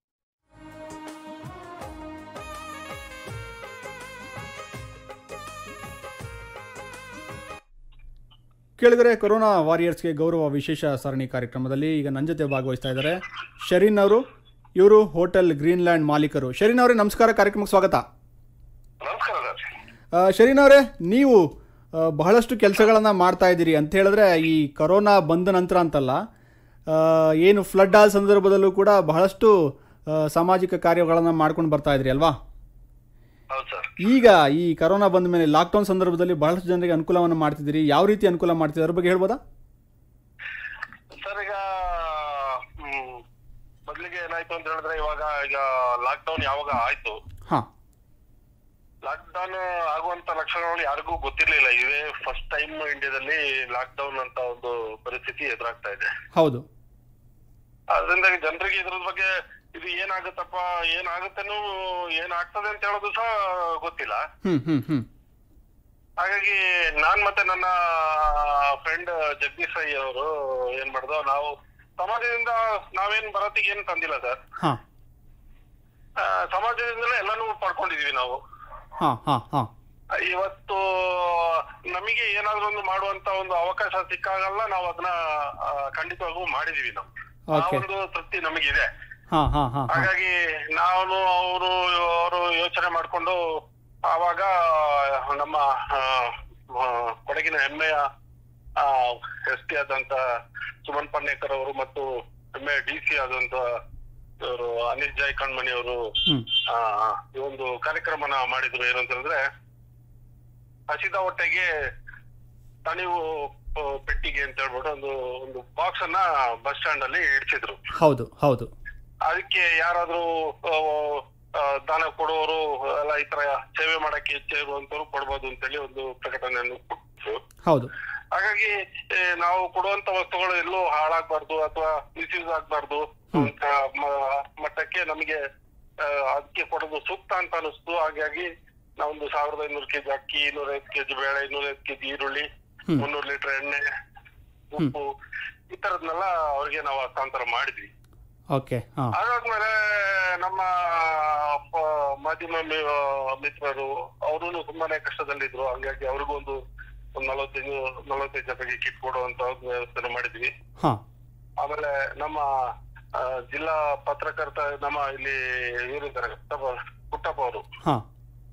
ಕೇಳಿದರೆ ಕೊರೋನಾ ವಾರಿಯರ್ಸ್ಗೆ ಗೌರವ ವಿಶೇಷ ಸರಣಿ ಕಾರ್ಯಕ್ರಮದಲ್ಲಿ ಈಗ ನನ್ನ ಜೊತೆ ಭಾಗವಹಿಸ್ತಾ ಇದ್ದಾರೆ ಶರೀನ್ ಅವರು ಇವರು ಹೋಟೆಲ್ ಗ್ರೀನ್ಲ್ಯಾಂಡ್ ಮಾಲೀಕರು ಶರೀನ್ ಅವರೇ ನಮಸ್ಕಾರ ಕಾರ್ಯಕ್ರಮಕ್ಕೆ ಸ್ವಾಗತ ನಮಸ್ಕಾರ ಸರ್ ಆ, ಶರೀನ್ ಅವರೇ ನೀವು ಆ, ಬಹಳಷ್ಟು ಕೆಲಸಗಳನ್ನು ಮಾಡ್ತಾ ಇದ್ದೀರಿ ಅಂತ ಹೇಳಿದ್ರೆ ಈ ಕೊರೋನಾ ಬಂದ ನಂತರ ಅಂತಲ್ಲ ಆ, ಏನು ಫ್ಲಡ್ ಆದ ಸಂದರ್ಭದಲ್ಲೂ ಕೂಡ ಬಹಳಷ್ಟು ಆ, ಸಾಮಾಜಿಕ ಕಾರ್ಯಗಳನ್ನು ಮಾಡ್ಕೊಂಡು ಬರ್ತಾ ಇದ್ರಿ ಅಲ್ವಾ ಹೌದು ಸರ್ ಈಗ ಈ ಕೊರೋನಾ ಬಂದ ಮೇಲೆ ಲಾಕ್ಡೌನ್ ಸಂದರ್ಭದಲ್ಲಿ ಬಹಳಷ್ಟು ಜನರಿಗೆ ಅನುಕೂಲವನ್ನು ಮಾಡ್ತಿದ್ದೀರಿ ಯಾವ ರೀತಿ ಅನುಕೂಲ ಮಾಡ್ತಿದ್ದೀರಿ ಅದ್ರ ಬಗ್ಗೆ ಹೇಳ್ಬೋದಾ ಸರ್ ಈಗ ಹ್ಮ್, ಮೊದ್ಲಿಗೆ ಏನಾಯ್ತು ಅಂತ ಹೇಳಿದ್ರೆ ಇವಾಗ ಈಗ ಲಾಕ್ ಡೌನ್ ಯಾವಾಗ ಆಯ್ತು ಹಾಂ ಲಾಕ್ ಡೌನ್ ಆಗುವಂತ ಲಕ್ಷಣಗಳು ಯಾರಿಗೂ ಗೊತ್ತಿರ್ಲಿಲ್ಲ ಇದೇ ಫಸ್ಟ್ ಟೈಮ್ ಇಂಡಿಯಾದಲ್ಲಿ ಲಾಕ್ ಡೌನ್ ಅಂತ ಒಂದು ಪರಿಸ್ಥಿತಿ ಎದುರಾಗ್ತಾ ಇದೆ ಹೌದು ಅದರಿಂದ ಜನರಿಗೆ ಇದ್ರ ಬಗ್ಗೆ ಇದು ಏನಾಗುತ್ತಪ್ಪ ಏನಾಗುತ್ತೇನೋ ಏನಾಗ್ತದೆ ಅಂತ ಹೇಳೋದು ಸಹ ಗೊತ್ತಿಲ್ಲ ಹ್ಞೂ ಹ್ಞೂ ಹ್ಞೂ ಹಾಗಾಗಿ ನಾನ್ ಮತ್ತೆ ನನ್ನ ಫ್ರೆಂಡ್ ಜಗದೀಶ್ ರೈ ಅವರು ಏನ್ ಮಾಡ್ದೋ ನಾವು ಸಮಾಜದಿಂದ ನಾವೇನ್ ಬರತ್ತಿಗೆ ಏನ್ ತಂದಿಲ್ಲ ಸರ್ ಹಾಂ ಆ, ಸಮಾಜದಿಂದಲೇ ಎಲ್ಲಾನು ಪಡ್ಕೊಂಡಿದೀವಿ ನಾವು ಹಾಂ ಹಾಂ ಹಾಂ ಇವತ್ತು ನಮಗೆ ಏನಾದ್ರೂ ಒಂದು ಮಾಡುವಂತ ಒಂದು ಅವಕಾಶ ಸಿಕ್ಕಾಗಲ್ಲ ನಾವು ಅದನ್ನ ಆ, ಖಂಡಿತವಾಗೂ ಮಾಡಿದೀವಿ ನಾವು ಆ Okay. ಒಂದು ತೃಪ್ತಿ ನಮಗಿದೆ ಹಾಂ ಹಾಂ ಹಾಂ ಹಾಂ ಹಾಗಾಗಿ ನಾನು ಅವರು ಅವರು ಯೋಚನೆ ಮಾಡ್ಕೊಂಡು ಆವಾಗ ನಮ್ಮ ಆ, ಆ, ಕೊಡಗಿನ ಹೆಮ್ಮೆಯ ಎಸ್ ಪಿ ಆದಂತ ಸುಮನ್ ಪನ್ನೇಕರ್ ಅವರು ಮತ್ತು ಎಮ್ಮೆ ಡಿ ಸಿ ಆದಂತ ಇವರು ಅನಿಲ್ ಜಾಯ್ ಕಣ್ಮಣಿ ಅವರು ಹ್ಮ್ ಆ, ಈ ಒಂದು ಕಾರ್ಯಕ್ರಮನ ಮಾಡಿದ್ರು ಏನು ಅಂತಂದ್ರೆ ಹಸಿದ ಹೊಟ್ಟೆಗೆ ತಣಿವು ಆ, ಪೆಟ್ಟಿಗೆ ಅಂತ ಹೇಳ್ಬಿಟ್ಟು ಒಂದು ಒಂದು ಬಾಕ್ಸ್ ಅನ್ನ ಬಸ್ ಸ್ಟ್ಯಾಂಡ್ ಅಲ್ಲಿ ಇಡ್ಸಿದ್ರು ಹೌದು ಹೌದು ಅದಕ್ಕೆ ಯಾರಾದ್ರೂ ಆ, ಆ, ದಾನ ಕೊಡುವವರು ಎಲ್ಲ ಈ ತರ ಸೇವೆ ಮಾಡಕ್ಕೆ ಇಚ್ಛೆ ಇರುವಂತವ್ರು ಕೊಡ್ಬೋದು ಅಂತೇಳಿ ಒಂದು ಪ್ರಕಟಣೆಯನ್ನು ಕೊಟ್ಟಿದ್ರು ಹೌದು ಹಾಗಾಗಿ ಏ, ನಾವು ಕೊಡುವಂತ ವಸ್ತುಗಳು ಎಲ್ಲೂ ಹಾಳಾಗ್ಬಾರ್ದು ಅಥವಾ ಮಿಸ್ಯೂಸ್ ಆಗ್ಬಾರ್ದು ಅಂತ ಮ- ಮಟ್ಟಕ್ಕೆ ನಮಗೆ ಆ, ಅದಕ್ಕೆ ಕೊಡೋದು ಸೂಕ್ತ ಅಂತ ಅನಿಸ್ತು ಹಾಗಾಗಿ ನಾವೊಂದು ಸಾವಿರದ ಐನೂರು ಕೆಜಿ ಅಕ್ಕಿ ಇನ್ನೂರೈವತ್ತು ಕೆಜಿ ಬೇಳೆ ಇನ್ನೂರೈವತ್ತು ಕೆಜಿ ಈರುಳ್ಳಿ ಹ್ಮ್. ಮುನ್ನೂರು ಲೀಟರ್ ಎಣ್ಣೆ ಉಪ್ಪು ಈ ತರದ್ನೆಲ್ಲ ಅವ್ರಿಗೆ ನಾವು ಹಸ್ತಾಂತರ ಮಾಡಿದ್ವಿ ಓಕೆ ಹಾಂ ಅದಾದ್ಮೇಲೆ ನಮ್ಮ ಪ- ಮಾಧ್ಯಮ ಮಿ- ಮಿತ್ರರು ಅವರು ತುಂಬಾನೇ ಕಷ್ಟದಲ್ಲಿದ್ರು ಹಂಗಾಗಿ ಅವ್ರಿಗೂ ಒಂದು ಒಂದು ನಲವತ್ತೈದು ನಲವತ್ತೈದು ಜನರಿಗೆ ಕಿಟ್ ಕೊಡುವಂತ ವ್ಯವಸ್ಥೆ ಮಾಡಿದ್ವಿ ಹಾಂ ಆಮೇಲೆ ನಮ್ಮ ಆ, ಜಿಲ್ಲಾ ಪತ್ರಕರ್ತ ನಮ್ಮ ಇಲ್ಲಿ ಇವರಿದ್ದಾರೆ ಪುಟ್ಟಪ್ಪ ಪುಟ್ಟಪ್ಪ ಅವರು ಹಾಂ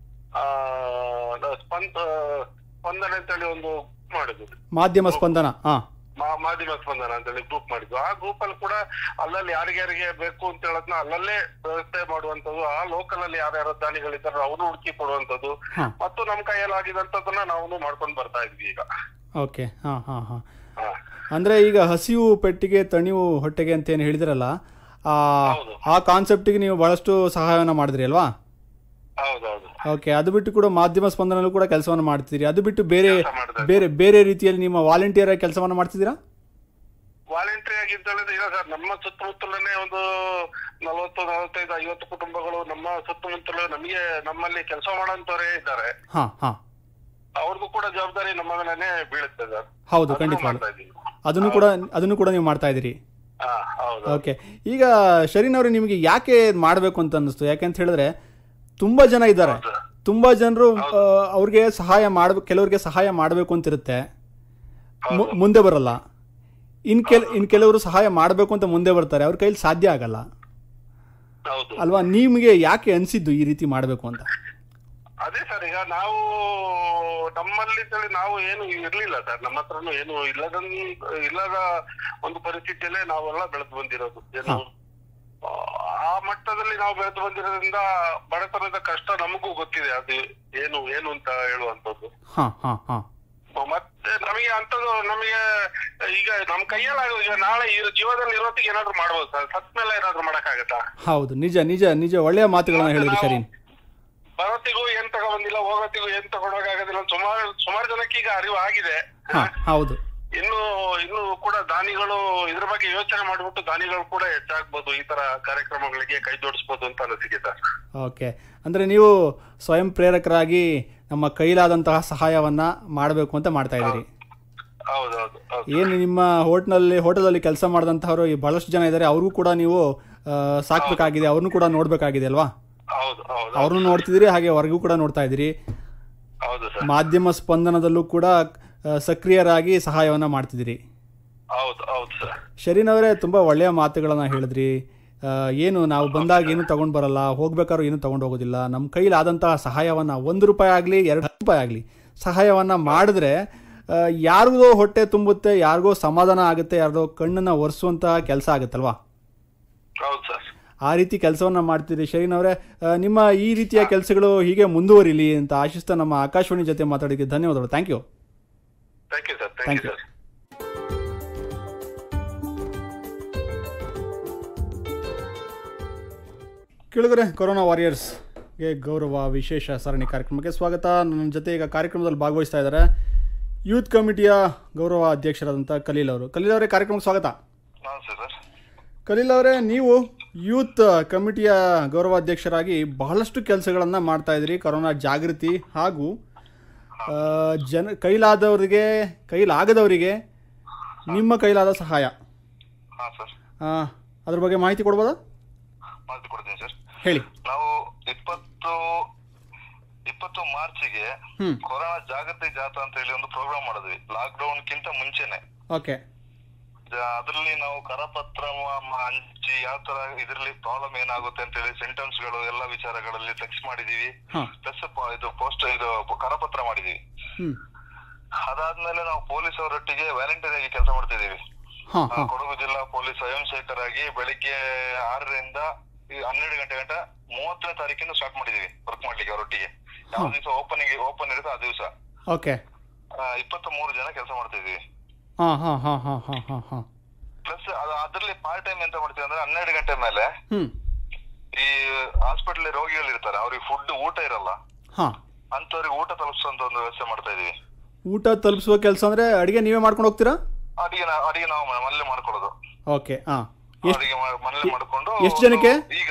ಸ್ಪಂದ ಸ್ಪಂದನೆ ಅಂತೇಳಿ ಒಂದು group ಮಾಡಿದ್ವಿ ಮಾಧ್ಯಮ ಸ್ಪಂದನ ಹಾಂ ಮಾ- ಮಾಧ್ಯಮ ಸ್ಪಂದನ ಅಂತೇಳಿ ಗ್ರೂಪ್ ಮಾಡಿದ್ವು ಆ ಗ್ರೂಪ್ ಅಲ್ಲಿ ಕೂಡ ಅಲ್ಲಲ್ಲಿ ಯಾರಿಗ್ಯಾರಿಗೆ ಬೇಕು ಅಂತ ಹೇಳದ್ನ ಅಲ್ಲಲ್ಲೇ ವ್ಯವಸ್ಥೆ ಮಾಡುವಂತದ್ದು ಆ ಲೋಕಲ್ ಅಲ್ಲಿ ಯಾರ್ಯಾರ ದಾನಿಗಳಿದ್ದಾರೆ ಅವ್ರು ಹುಡುಕಿ ಕೊಡುವಂತದ್ದು ಹಾಂ ಮತ್ತು ನಮ್ ಕೈಯಲ್ಲಿ ಆಗಿದಂತದನ್ನ ನಾವು ಮಾಡ್ಕೊಂಡು ಬರ್ತಾ ಇದ್ವಿ ಈಗ ಓಕೆ ಹಾಂ ಹಾಂ ಹಾಂ ಹಾ. ಅಂದರೆ ಈಗ ಹಸಿವು ಪೆಟ್ಟಿಗೆ ತಣಿವು ಹೊಟ್ಟೆಗೆ ಅಂತ ಏನು ಹೇಳಿದ್ರಲ್ಲ ಆ ಹೌದು. ಆ ಕಾನ್ಸೆಪ್ಟಿಗೆ ನೀವು ಭಾಳಷ್ಟು ಸಹಾಯವನ್ನು ಮಾಡಿದ್ರಿ ಅಲ್ವಾ ಹೌದೌದು ಓಕೆ ಅದು ಬಿಟ್ಟು ಕೂಡ ಮಾಧ್ಯಮ ಸ್ಪಂದನಲ್ಲೂ ಕೂಡ ಕೆಲಸವನ್ನು ಮಾಡ್ತಿದ್ದೀರಿ ಅದು ಬಿಟ್ಟು ಬೇರೆ ಕೆಲ್ಸ ಮಾಡ್ತಾ ಇದ್ದೀನಿ. ಬೇರೆ ಬೇರೆ ರೀತಿಯಲ್ಲಿ ನಿಮ್ಮ ವಾಲಂಟಿಯರ್ ಆಗಿ ಕೆಲಸವನ್ನು ಮಾಡ್ತಿದ್ದೀರಾ ವಾಲಂಟ್ರಿ ಆಗಿ ಅಂತ ಹೇಳಿದ್ರೆ ಈಗ ಸರ್ ನಮ್ಮ ಸುತ್ತಮುತ್ತಲನೇ ಒಂದು ನಲವತ್ತು ನಲವತ್ತೈದು ಐವತ್ತು ಕುಟುಂಬಗಳು ನಮ್ಮ ಸುತ್ತಮುತ್ತಲು ನಮಗೆ ನಮ್ಮಲ್ಲಿ ಕೆಲಸ ಮಾಡೋಂತವರೇ ಇದ್ದಾರೆ ಹಾಂ ಹಾಂ ಅವ್ರಿಗೂ ಕೂಡ ಜವಾಬ್ದಾರಿ ನಮ್ಮ ಮೇಲೆನೆ ಬೀಳುತ್ತೆ ಸರ್ ಹೌದು ಅದನ್ನು ಖಂಡಿತ ಮಾಡ್ತಾ ಇದ್ದೀವಿ ಅದನ್ನು ಕೂಡ ಅದನ್ನು ಕೂಡ ನೀವು ಮಾಡ್ತಾ ಇದ್ದೀರಿ ಹಾ ಹೌದು ಓಕೆ ಈಗ ಶರೀನ್ ಅವರು ನಿಮಗೆ ಯಾಕೆ ಮಾಡಬೇಕು ಅಂತ ಅನ್ನಿಸ್ತು ಯಾಕೆ ಅಂತ ಹೇಳಿದ್ರೆ ತುಂಬ ಜನ ಇದ್ದಾರೆ ಹೌದು. ತುಂಬ ಜನರು ಅವ್ರಿಗೆ ಸಹಾಯ ಮಾಡ್ಬೇಕು ಕೆಲವರಿಗೆ ಸಹಾಯ ಮಾಡಬೇಕು ಅಂತಿರುತ್ತೆ ಮು- ಮುಂದೆ ಬರಲ್ಲ ಇನ್ ಕೆಲ ಇನ್ ಕೆಲವರು ಸಹಾಯ ಮಾಡಬೇಕು ಅಂತ ಮುಂದೆ ಬರ್ತಾರೆ ಅವ್ರ ಕೈಲಿ ಸಾಧ್ಯ ಆಗಲ್ಲ ಹೌದು ಅಲ್ವಾ ನಿಮಗೆ ಯಾಕೆ ಅನಿಸಿದ್ದು ಈ ರೀತಿ ಮಾಡಬೇಕು ಅಂತ ಅದೇ ಸರ್ ಈಗ ನಾವು ನಮ್ಮಲ್ಲಿ ತಳಿ ನಾವು ಏನು ಇರ್ಲಿಲ್ಲ ಸರ್ ನಮ್ಮ ಹತ್ರನು ಏನು ಇಲ್ಲದ ಇಲ್ಲದ ಒಂದು ಪರಿಸ್ಥಿತಿಯಲ್ಲೇ ನಾವೆಲ್ಲ ಬೆಳೆದು ಬಂದಿರೋದು ಏನು ಆ, ಆ ಮಟ್ಟದಲ್ಲಿ ನಾವು ಬೆಳೆದು ಬಂದಿರೋದ್ರಿಂದ ಬಡತನದ ಕಷ್ಟ ನಮಗೂ ಗೊತ್ತಿದೆ ಅದು ಏನು ಏನು ಅಂತ ಹೇಳುವಂತದ್ದು ಹಾಂ ಹಾಂ ಹಾಂ ಮತ್ತೆ ನಮಗೆ ಅಂತದ್ದು ನಮಗೆ ಈಗ ನಮ್ ಕೈಯಲ್ಲಿ ಆಗೋದು ಈಗ ನಾಳೆ ಈ ಜೀವದಲ್ಲಿ ಇರೋತ್ತಿಗೆ ಏನಾದ್ರು ಮಾಡ್ಬೋದು ಸರ್ ಸತ್ ಮೇಲೆ ಏನಾದ್ರು ಮಾಡಕ್ಕಾಗತ್ತಾ ಹೌದು ನಿಜ ನಿಜ ನಿಜ ಒಳ್ಳೆಯ ಮಾತುಗಳನ್ನ ಹೇಳಿದ್ರಿ ಶರೀನ್ ಬರೋತ್ತಿಗೂ ಏನ್ ತಗೊಂಡಿಲ್ಲ ಹೋಗೋತ್ತಿಗೂ ಏನ್ ತಗೊಂಡೋಗಾಗೋದಿಲ್ಲ ಸುಮಾರು ಸುಮಾರು ಜನಕ್ಕೆ ಈಗ ಅರಿವು ಆಗಿದೆ ಹಾಂ ಹೌದು ಇನ್ನು ಇನ್ನು ಕೂಡ ದಾನಿಗಳು ಇದ್ರ ಬಗ್ಗೆ ಯೋಚನೆ ಮಾಡ್ಬಿಟ್ಟು ದಾನಿಗಳು ಕೂಡ ಹೆಚ್ಚಾಗ್ಬೋದು ಈ ತರ ಕಾರ್ಯಕ್ರಮಗಳಿಗೆ ಕೈ ಜೋಡಿಸ್ಬೋದು ಅಂತ ಅನಿಸಿಕೆ ಸರ್ ಓಕೆ ಅಂದರೆ ನೀವು ಸ್ವಯಂ ಪ್ರೇರಕರಾಗಿ ನಮ್ಮ ಕೈಲಾದಂತಹ ಸಹಾಯವನ್ನು ಮಾಡಬೇಕು ಅಂತ ಮಾಡ್ತಾ ಇದ್ದೀರಿ ಹೌದೌದು ಹೌದು ಏನು ನಿಮ್ಮ ಹೋಟ್ನಲ್ಲಿ ಹೋಟೆಲಲ್ಲಿ ಕೆಲಸ ಮಾಡಿದಂಥವ್ರು ಈ ಭಾಳಷ್ಟು ಜನ ಇದ್ದಾರೆ ಅವ್ರಿಗೂ ಕೂಡ ನೀವು ಆ, ಸಾಕ್ಬೇಕಾಗಿದೆ ಅವ್ರನ್ನೂ ಕೂಡ ನೋಡಬೇಕಾಗಿದೆ ಅಲ್ವಾ ಹೌದು ಹೌದು ಅವ್ರನ್ನೂ ನೋಡ್ತಿದ್ದೀರಿ ಹಾಗೆ ಹೊರಗೂ ಕೂಡ ನೋಡ್ತಾ ಇದ್ದೀರಿ ಹೌದು ಸರ್ ಮಾಧ್ಯಮ ಸ್ಪಂದನದಲ್ಲೂ ಕೂಡ ಆ, ಸಕ್ರಿಯರಾಗಿ ಸಹಾಯವನ್ನು ಮಾಡ್ತಿದ್ದೀರಿ ಹೌದು ಹೌದು ಸರ್ ಶರೀನ್ ಅವರೇ ತುಂಬ ಒಳ್ಳೆಯ ಮಾತುಗಳನ್ನು ಹೇಳಿದ್ರಿ ಆ, ಏನು ನಾವು ಬಂದಾಗ ಏನು ತಗೊಂಡು ಬರಲ್ಲ ಹೋಗ್ಬೇಕಾದ್ರೂ ಏನು ತಗೊಂಡು ಹೋಗೋದಿಲ್ಲ ನಮ್ಮ ಕೈಲಾದಂತಹ ಸಹಾಯವನ್ನು ಒಂದು ರೂಪಾಯಿ ಆಗಲಿ ಎರಡು ರೂಪಾಯಿ ಆಗಲಿ ಸಹಾಯವನ್ನು ಮಾಡಿದ್ರೆ ಆ, ಯಾರಿಗೋ ಹೊಟ್ಟೆ ತುಂಬುತ್ತೆ ಯಾರಿಗೋ ಸಮಾಧಾನ ಆಗುತ್ತೆ ಯಾರ್ದೋ ಕಣ್ಣನ್ನು ಒರೆಸುವಂತಹ ಕೆಲಸ ಆಗುತ್ತಲ್ವಾ ಹೌದು ಸರ್ ಆ ರೀತಿ ಕೆಲಸವನ್ನು ಮಾಡ್ತೀರಿ ಶರೀನ್ ಅವರೇ ಆ, ನಿಮ್ಮ ಈ ರೀತಿಯ ಕೆಲಸಗಳು ಹೀಗೆ ಮುಂದುವರಿಲಿ ಅಂತ ಆಶಿಸ್ತಾ ನಮ್ಮ ಆಕಾಶವಾಣಿ ಜೊತೆ ಮಾತಾಡಿದ್ದಕ್ಕೆ ಧನ್ಯವಾದಗಳು thank you thank you sir Thank thank you you. Sir ಕೇಳಿದ್ರೆ ಕೊರೋನಾ ವಾರಿಯರ್ಸ್ಗೆ ಗೌರವ ವಿಶೇಷ ಸರಣಿ ಕಾರ್ಯಕ್ರಮಕ್ಕೆ ಸ್ವಾಗತ ನನ್ನ ಜೊತೆ ಈಗ ಕಾರ್ಯಕ್ರಮದಲ್ಲಿ ಭಾಗವಹಿಸ್ತಾ ಇದ್ದಾರೆ ಯೂತ್ ಕಮಿಟಿಯ ಗೌರವ ಅಧ್ಯಕ್ಷರಾದಂಥ ಕಲೀಲ್ ಅವರು ಕಲೀಲ್ ಅವರೇ ಕಾರ್ಯಕ್ರಮಕ್ಕೆ ಸ್ವಾಗತ ನಮಸ್ತೆ ಸರ್ ಕಲೀಲ್ ಅವರೇ ನೀವು ಯೂತ್ ಕಮಿಟಿಯ ಗೌರವಾಧ್ಯಕ್ಷರಾಗಿ ಬಹಳಷ್ಟು ಕೆಲಸಗಳನ್ನು ಮಾಡ್ತಾ ಇದ್ದೀರಿ ಕೊರೋನಾ ಜಾಗೃತಿ ಹಾಗೂ ಆ, ಜನ ಕೈಲಾದವರಿಗೆ ಕೈಲಾಗದವರಿಗೆ ನಿಮ್ಮ ಕೈಲಾದ ಸಹಾಯ ಹಾ ಸರ್ ಆ, ಅದ್ರ ಬಗ್ಗೆ ಮಾಹಿತಿ ಕೊಡ್ಬೋದಾ ಮಾಹಿತಿ ಕೊಡ್ತೀನಿ ಸರ್ ಹೇಳಿ ನಾವು ಇಪ್ಪತ್ತು ಇಪ್ಪತ್ತು ಮಾರ್ಚ್ಗೆ ಹ್ಞೂ ಕೊರೋನಾ ಜಾಗೃತಿ ಜಾಥಾ ಅಂತ ಹೇಳಿ ಒಂದು ಪ್ರೋಗ್ರಾಮ್ ಮಾಡಿದ್ವಿ ಲಾಕ್ ಡೌನ್ ಕಿಂತ ಮುಂಚೆನೆ ಓಕೆ ಅದರಲ್ಲಿ ನಾವು ಕರಪತ್ರ ಮ- ಮ- ಹಂಚಿ ಯಾವ ತರ ಇದರಲ್ಲಿ ಪ್ರಾಬ್ಲಮ್ ಏನಾಗುತ್ತೆ ಅಂತ ಹೇಳಿ ಸಿಂಟಮ್ಸ್ ಗಳು ಎಲ್ಲ ವಿಚಾರಗಳಲ್ಲಿ ಟೆಕ್ಸ್ಟ್ ಮಾಡಿದೀವಿ ಹಾಂ ಪ್ಲಸ್ ಇದು ಪೋಸ್ಟ್ ಇದು ಕರಪತ್ರ ಮಾಡಿದೀವಿ ಹ್ಞೂ ಅದಾದ್ಮೇಲೆ ನಾವು ಪೊಲೀಸ್ ಅವರೊಟ್ಟಿಗೆ ವ್ಯಾಲೆಂಟೈನ್ ಆಗಿ ಕೆಲಸ ಮಾಡ್ತಿದ್ದೀವಿ ಹಾಂ ಆ, ಹಾಂ ಕೊಡಗು ಜಿಲ್ಲಾ ಪೊಲೀಸ್ ಸ್ವಯಂ ಸೇವಕರಾಗಿ ಬೆಳಿಗ್ಗೆ ಆರರಿಂದ ಈ ಹನ್ನೆರಡು ಗಂಟೆ ಗಂಟ ಮೂವತ್ತನೇ ತಾರೀಕಿಂದ ಸ್ಟಾರ್ಟ್ ಮಾಡಿದೀವಿ ವರ್ಕ್ ಮಾಡ್ಲಿಕ್ಕೆ ಅವರೊಟ್ಟಿಗೆ ಯಾವ ದಿವಸ ಓಪನಿಂಗ್ ಓಪನ್ ಇರುತ್ತೆ ಆ ದಿವಸ ಓಕೆ ಇಪ್ಪತ್ತ ಮೂರು ಜನ ಕೆಲಸ ಮಾಡ್ತಿದ್ದೀವಿ ಹಾಂ ಹಾಂ ಹಾಂ ಹಾಂ ಹಾಂ ಹಾಂ ಹಾಂ ಪ್ಲಸ್ ಅದರಲ್ಲಿ ಪಾರ್ಟ್ ಟೈಮ್ ಎಂತ ಮಾಡ್ತೀವಿ ಅಂದ್ರೆ ಹನ್ನೆರಡು ಗಂಟೆ ಮೇಲೆ ಹ್ಞೂ ಈ ಹಾಸ್ಪಿಟಲ್ ರೋಗಿಗಳು ಇರ್ತಾರೆ ಅವ್ರಿಗೆ ಫುಡ್ ಊಟ ಇರಲ್ಲ ಹಾಂ ಅಂತವ್ರಿಗೆ ಊಟ ತಲುಪಿಸುವಂತ ಒಂದು ವ್ಯವಸ್ಥೆ ಮಾಡ್ತಾ ಇದೀವಿ ಊಟ ತಲುಪಿಸುವ ಕೆಲಸ ಅಂದರೆ ಅಡುಗೆ ನೀವೇ ಮಾಡ್ಕೊಂಡು ಹೋಗ್ತೀರಾ ಅಡಿಗೆ ನಾ- ಅಡಿಗೆ ನಾವು ಮ- ಮನೇಲೆ ಮಾಡ್ಕೊಳ್ಳೋದು ಓಕೆ ಹಾಂ ಎಷ್ಟು ಅಡಿಗೆ ಮಾ- ಮನೇಲೆ ಮಾಡ್ಕೊಂಡು ಎಷ್ಟು ಜನಕ್ಕೆ? ಒಂದು ಈಗ